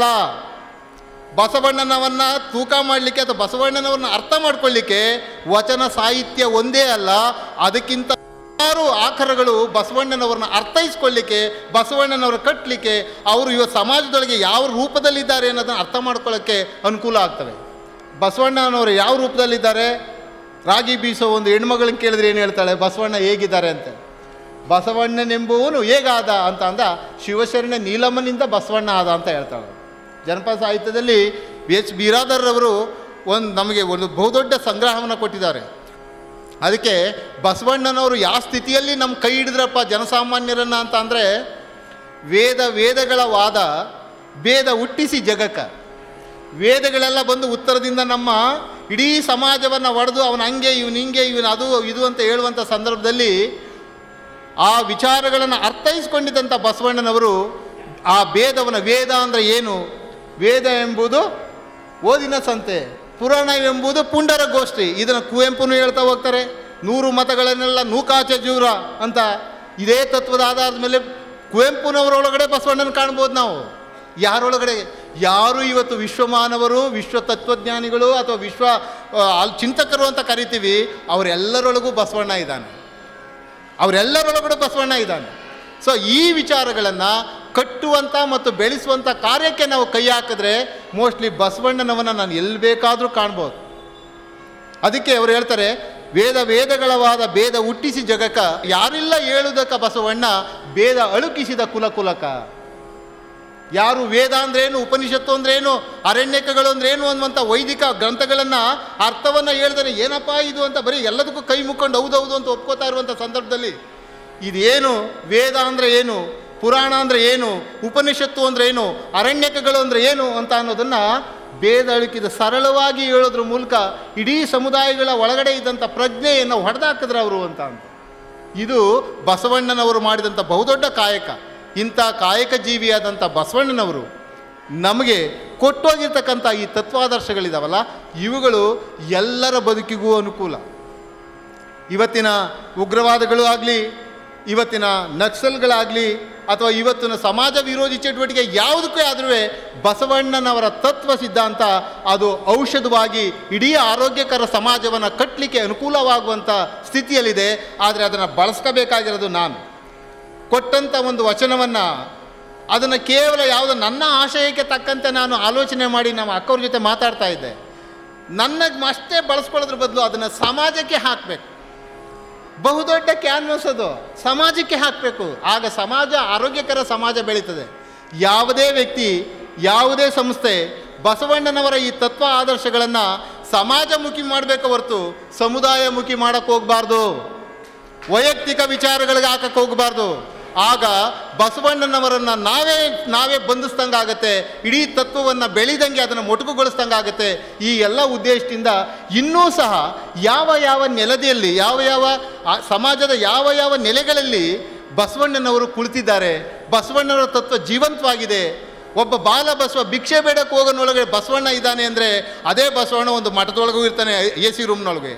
Speaker 1: ಬಸವಣ್ಣನವನ್ನ ತೂಕ ಮಾಡಲಿಕ್ಕೆ ಅಥವಾ ಬಸವಣ್ಣನವ್ರನ್ನ ಅರ್ಥ ಮಾಡ್ಕೊಳ್ಳಿಕ್ಕೆ ವಚನ ಸಾಹಿತ್ಯ ಒಂದೇ ಅಲ್ಲ ಅದಕ್ಕಿಂತ ಹಲವಾರು ಆಕರಗಳು ಬಸವಣ್ಣನವ್ರನ್ನ ಅರ್ಥೈಸ್ಕೊಳ್ಳಿಕ್ಕೆ ಬಸವಣ್ಣನವ್ರ ಕಟ್ಟಲಿಕ್ಕೆ ಅವರು ಇವತ್ತು ಸಮಾಜದೊಳಗೆ ಯಾವ ರೂಪದಲ್ಲಿದ್ದಾರೆ ಅನ್ನೋದನ್ನು ಅರ್ಥ ಮಾಡ್ಕೊಳ್ಳೋಕ್ಕೆ ಅನುಕೂಲ ಆಗ್ತವೆ ಬಸವಣ್ಣನವರು ಯಾವ ರೂಪದಲ್ಲಿದ್ದಾರೆ ರಾಗಿ ಬೀಸೋ ಒಂದು ಹೆಣ್ಮಗಳನ್ನ ಕೇಳಿದ್ರೆ ಏನು ಹೇಳ್ತಾಳೆ ಬಸವಣ್ಣ ಹೇಗಿದ್ದಾರೆ ಅಂತ ಬಸವಣ್ಣನೆಂಬುವನು ಹೇಗಾದ ಅಂತ ಅಂದ ಶಿವಶರಣ ನೀಲಮ್ಮನಿಂದ ಬಸವಣ್ಣ ಆದ ಅಂತ ಹೇಳ್ತಾಳೆ ಜನಪದ ಸಾಹಿತ್ಯದಲ್ಲಿ ಎಚ್ ಬಿರಾದರ್ರವರು ಒಂದು ನಮಗೆ ಒಂದು ಬಹುದೊಡ್ಡ ಸಂಗ್ರಹವನ್ನು ಕೊಟ್ಟಿದ್ದಾರೆ ಅದಕ್ಕೆ ಬಸವಣ್ಣನವರು ಯಾವ ಸ್ಥಿತಿಯಲ್ಲಿ ನಮ್ಮ ಕೈ ಹಿಡಿದ್ರಪ್ಪ ಜನಸಾಮಾನ್ಯರನ್ನ ಅಂತ ಅಂದರೆ ವೇದ ವೇದಗಳ ವಾದ ಭೇದ ಹುಟ್ಟಿಸಿ ಜಗಕ್ಕ ವೇದಗಳೆಲ್ಲ ಬಂದು ಉತ್ತರದಿಂದ ನಮ್ಮ ಇಡೀ ಸಮಾಜವನ್ನು ಒಡೆದು ಅವನ ಹಂಗೆ ಇವನು ಹಿಂಗೆ ಇವನು ಅದು ಇದು ಅಂತ ಹೇಳುವಂಥ ಸಂದರ್ಭದಲ್ಲಿ ಆ ವಿಚಾರಗಳನ್ನು ಅರ್ಥೈಸ್ಕೊಂಡಿದ್ದಂಥ ಬಸವಣ್ಣನವರು ಆ ಭೇದವನ ವೇದ ಅಂದರೆ ಏನು ವೇದ ಎಂಬುದು ಓದಿನ ಸಂತೆ ಪುರಾಣ ಎಂಬುದು ಪುಂಡರ ಗೋಷ್ಠಿ ಇದನ್ನು ಕುವೆಂಪುನು ಹೇಳ್ತಾ ಹೋಗ್ತಾರೆ ನೂರು ಮತಗಳನ್ನೆಲ್ಲ ನೂಕಾಚೆ ಜೂರ ಅಂತ ಇದೇ ತತ್ವದ ಆಧಾರದ ಮೇಲೆ ಕುವೆಂಪುನವರೊಳಗಡೆ ಬಸವಣ್ಣನ ಕಾಣ್ಬೋದು ನಾವು ಯಾರೊಳಗಡೆ ಯಾರು ಇವತ್ತು ವಿಶ್ವಮಾನವರು ವಿಶ್ವ ತತ್ವಜ್ಞಾನಿಗಳು ಅಥವಾ ವಿಶ್ವ ಆ, ಅಲ್ ಚಿಂತಕರು ಅಂತ ಕರಿತೀವಿ ಅವರೆಲ್ಲರೊಳಗೂ ಬಸವಣ್ಣ ಇದ್ದಾನೆ ಅವರೆಲ್ಲರೊಳಗಡೆ ಬಸವಣ್ಣ ಇದ್ದಾನೆ ಸೊ ಈ ವಿಚಾರಗಳನ್ನು ಕಟ್ಟುವಂಥ ಮತ್ತು ಬೆಳೆಸುವಂಥ ಕಾರ್ಯಕ್ಕೆ ನಾವು ಕೈ ಹಾಕಿದ್ರೆ ಮೋಸ್ಟ್ಲಿ ಬಸವಣ್ಣನವನ್ನ ನಾನು ಎಲ್ಲಿ ಬೇಕಾದರೂ ಕಾಣ್ಬೋದು ಅದಕ್ಕೆ ಅವರು ಹೇಳ್ತಾರೆ ವೇದ ವೇದಗಳವಾದ ಭೇದ ಹುಟ್ಟಿಸಿ ಜಗಕ ಯಾರಿಲ್ಲ ಹೇಳುವುದಕ್ಕ ಬಸವಣ್ಣ ಭೇದ ಅಳುಕಿಸಿದ ಕುಲ ಕುಲಕ ಯಾರು ವೇದ ಅಂದ್ರೇನು ಉಪನಿಷತ್ತು ಅಂದ್ರೇನು ಅರಣ್ಯಕಗಳು ಅಂದ್ರೇನು ಅನ್ನುವಂಥ ವೈದಿಕ ಗ್ರಂಥಗಳನ್ನು ಅರ್ಥವನ್ನು ಹೇಳ್ದಾನೆ ಏನಪ್ಪ ಇದು ಅಂತ ಬರೀ ಎಲ್ಲದಕ್ಕೂ ಕೈ ಮುಕ್ಕೊಂಡು ಹೌದೌದು ಅಂತ ಒಪ್ಕೋತಾ ಇರುವಂಥ ಸಂದರ್ಭದಲ್ಲಿ ಇದೇನು ವೇದ ಅಂದರೆ ಏನು ಪುರಾಣ ಅಂದರೆ ಏನು ಉಪನಿಷತ್ತು ಅಂದರೆ ಏನು ಅರಣ್ಯಕಗಳು ಅಂದರೆ ಏನು ಅಂತ ಅನ್ನೋದನ್ನು ಬೇದಳಿಕಿದ ಸರಳವಾಗಿ ಹೇಳೋದ್ರ ಮೂಲಕ ಇಡೀ ಸಮುದಾಯಗಳ ಒಳಗಡೆ ಇದ್ದಂಥ ಪ್ರಜ್ಞೆಯನ್ನು ಹೊಡೆದಾಕಿದ್ರು ಅವರು ಅಂತ ಅಂತ ಇದು ಬಸವಣ್ಣನವರು ಮಾಡಿದಂಥ ಬಹುದೊಡ್ಡ ಕಾಯಕ ಇಂಥ ಕಾಯಕ ಜೀವಿಯಾದಂಥ ಬಸವಣ್ಣನವರು ನಮಗೆ ಕೊಟ್ಟೋಗಿರ್ತಕ್ಕಂಥ ಈ ತತ್ವಾದರ್ಶಗಳಿದಾವಲ್ಲ ಇವುಗಳು ಎಲ್ಲರ ಬದುಕಿಗೂ ಅನುಕೂಲ ಇವತ್ತಿನ ಉಗ್ರವಾದಗಳು ಆಗಲಿ ಇವತ್ತಿನ ನಕ್ಸಲ್ಗಳಾಗಲಿ ಅಥವಾ ಇವತ್ತಿನ ಸಮಾಜ ವಿರೋಧಿ ಚಟುವಟಿಕೆ ಯಾವುದಕ್ಕೇ ಆದರೂ ಬಸವಣ್ಣನವರ ತತ್ವ ಸಿದ್ಧಾಂತ ಅದು ಔಷಧವಾಗಿ ಇಡೀ ಆರೋಗ್ಯಕರ ಸಮಾಜವನ್ನು ಕಟ್ಟಲಿಕ್ಕೆ ಅನುಕೂಲವಾಗುವಂಥ ಸ್ಥಿತಿಯಲ್ಲಿದೆ ಆದರೆ ಅದನ್ನು ಬಳಸ್ಕೋಬೇಕಾಗಿರೋದು ನಾನು ಕೊಟ್ಟಂಥ ಒಂದು ವಚನವನ್ನು ಅದನ್ನು ಕೇವಲ ಯಾವುದೋ ನನ್ನ ಆಶಯಕ್ಕೆ ತಕ್ಕಂತೆ ನಾನು ಆಲೋಚನೆ ಮಾಡಿ ನಮ್ಮ ಅಕ್ಕವ್ರ ಜೊತೆ ಮಾತಾಡ್ತಾ ಇದ್ದೆ ನನಗೆ ಅಷ್ಟೇ ಬಳಸ್ಕೊಳ್ಳೋದ್ರ ಬದಲು ಅದನ್ನು ಸಮಾಜಕ್ಕೆ ಹಾಕಬೇಕು ಬಹುದೊಡ್ಡ ಕ್ಯಾನ್ವಸ್ ಅದು ಸಮಾಜಕ್ಕೆ ಹಾಕಬೇಕು ಆಗ ಸಮಾಜ ಆರೋಗ್ಯಕರ ಸಮಾಜ ಬೆಳೀತದೆ ಯಾವುದೇ ವ್ಯಕ್ತಿ ಯಾವುದೇ ಸಂಸ್ಥೆ ಬಸವಣ್ಣನವರ ಈ ತತ್ವ ಆದರ್ಶಗಳನ್ನು ಸಮಾಜಮುಖಿ ಮಾಡಬೇಕು ಹೊರತು ಸಮುದಾಯಮುಖಿ ಮಾಡೋಕ್ಕೆ ಹೋಗಬಾರ್ದು ವೈಯಕ್ತಿಕ ವಿಚಾರಗಳಿಗೆ ಹಾಕಕ್ಕೆ ಹೋಗಬಾರ್ದು ಆಗ ಬಸವಣ್ಣನವರನ್ನು ನಾವೇ ನಾವೇ ಬಂಧಿಸ್ದಂಗಾಗತ್ತೆ ಇಡೀ ತತ್ವವನ್ನು ಬೆಳೆದಂಗೆ ಅದನ್ನು ಮೊಟಕುಗೊಳಿಸ್ದಂಗಾಗತ್ತೆ ಈ ಎಲ್ಲ ಉದ್ದೇಶದಿಂದ ಇನ್ನೂ ಸಹ ಯಾವ ಯಾವ ನೆಲದಿಯಲ್ಲಿ ಯಾವ ಯಾವ ಆ ಸಮಾಜದ ಯಾವ ಯಾವ ನೆಲೆಗಳಲ್ಲಿ ಬಸವಣ್ಣನವರು ಕುಳಿತಿದ್ದಾರೆ ಬಸವಣ್ಣನವರ ತತ್ವ ಜೀವಂತವಾಗಿದೆ ಒಬ್ಬ ಬಾಲ ಬಸವ ಭಿಕ್ಷೆ ಬೇಡಕ್ಕೆ ಹೋಗೋನೊಳಗೆ ಬಸವಣ್ಣ ಇದ್ದಾನೆ ಅಂದರೆ ಅದೇ ಬಸವಣ್ಣ ಒಂದು ಮಠದೊಳಗೂ ಇರ್ತಾನೆ ಎ ಸಿ ರೂಮ್ನೊಳಗೆ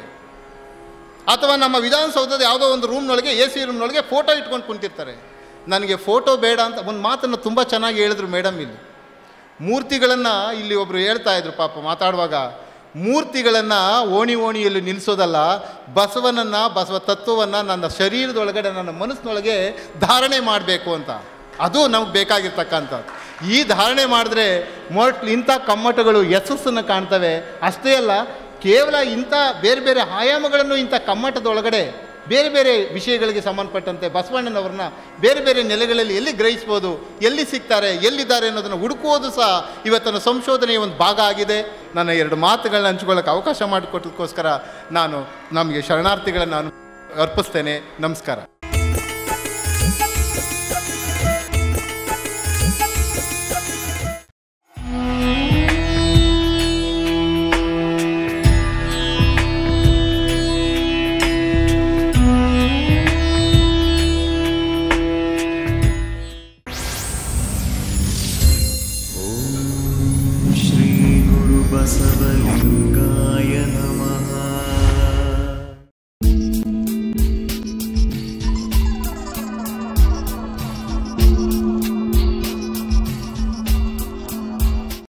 Speaker 1: ಅಥವಾ ನಮ್ಮ ವಿಧಾನಸೌಧದ ಯಾವುದೋ ಒಂದು ರೂಮ್ನೊಳಗೆ ಎ ಸಿ ರೂಮ್ನೊಳಗೆ ಫೋಟೋ ಇಟ್ಕೊಂಡು ಕುಂತಿರ್ತಾರೆ ನನಗೆ ಫೋಟೋ ಬೇಡ ಅಂತ ಒಂದು ಮಾತನ್ನು ತುಂಬ ಚೆನ್ನಾಗಿ ಹೇಳಿದ್ರು ಮೇಡಮ್ ಇಲ್ಲಿ ಮೂರ್ತಿಗಳನ್ನು ಇಲ್ಲಿ ಒಬ್ಬರು ಹೇಳ್ತಾ ಇದ್ರು ಪಾಪ ಮಾತಾಡುವಾಗ ಮೂರ್ತಿಗಳನ್ನು ಓಣಿ ಓಣಿಯಲ್ಲಿ ನಿಲ್ಲಿಸೋದಲ್ಲ ಬಸವನನ್ನು ಬಸವ ತತ್ವವನ್ನು ನನ್ನ ಶರೀರದೊಳಗಡೆ ನನ್ನ ಮನಸ್ಸಿನೊಳಗೆ ಧಾರಣೆ ಮಾಡಬೇಕು ಅಂತ ಅದು ನಮ್ಗೆ ಬೇಕಾಗಿರ್ತಕ್ಕಂಥದ್ದು ಈ ಧಾರಣೆ ಮಾಡಿದ್ರೆ ಮೊಟ್ ಇಂಥ ಕಮ್ಮಟಗಳು ಯಶಸ್ಸನ್ನು ಕಾಣ್ತವೆ ಅಷ್ಟೇ ಅಲ್ಲ ಕೇವಲ ಇಂಥ ಬೇರೆ ಬೇರೆ ಆಯಾಮಗಳನ್ನು ಇಂಥ ಕಮ್ಮಟದೊಳಗಡೆ ಬೇರೆ ಬೇರೆ ವಿಷಯಗಳಿಗೆ ಸಂಬಂಧಪಟ್ಟಂತೆ ಬಸವಣ್ಣನವ್ರನ್ನ ಬೇರೆ ಬೇರೆ ನೆಲೆಗಳಲ್ಲಿ ಎಲ್ಲಿ ಗ್ರಹಿಸ್ಬೋದು ಎಲ್ಲಿ ಸಿಗ್ತಾರೆ ಎಲ್ಲಿದ್ದಾರೆ ಅನ್ನೋದನ್ನು ಹುಡುಕುವುದು ಸಹ ಇವತ್ತಿನ ಸಂಶೋಧನೆಯ ಒಂದು ಭಾಗ ಆಗಿದೆ ನನ್ನ ಎರಡು ಮಾತುಗಳನ್ನ ಹಂಚ್ಕೊಳ್ಳೋಕೆ ಅವಕಾಶ ಮಾಡಿಕೊಟ್ಟದಕ್ಕೋಸ್ಕರ ನಾನು ನಮಗೆ ಶರಣಾರ್ಥಿಗಳನ್ನು ನಾನು ಅರ್ಪಿಸ್ತೇನೆ ನಮಸ್ಕಾರ
Speaker 2: श्रीगुरुबसवलिङ्गाय नमः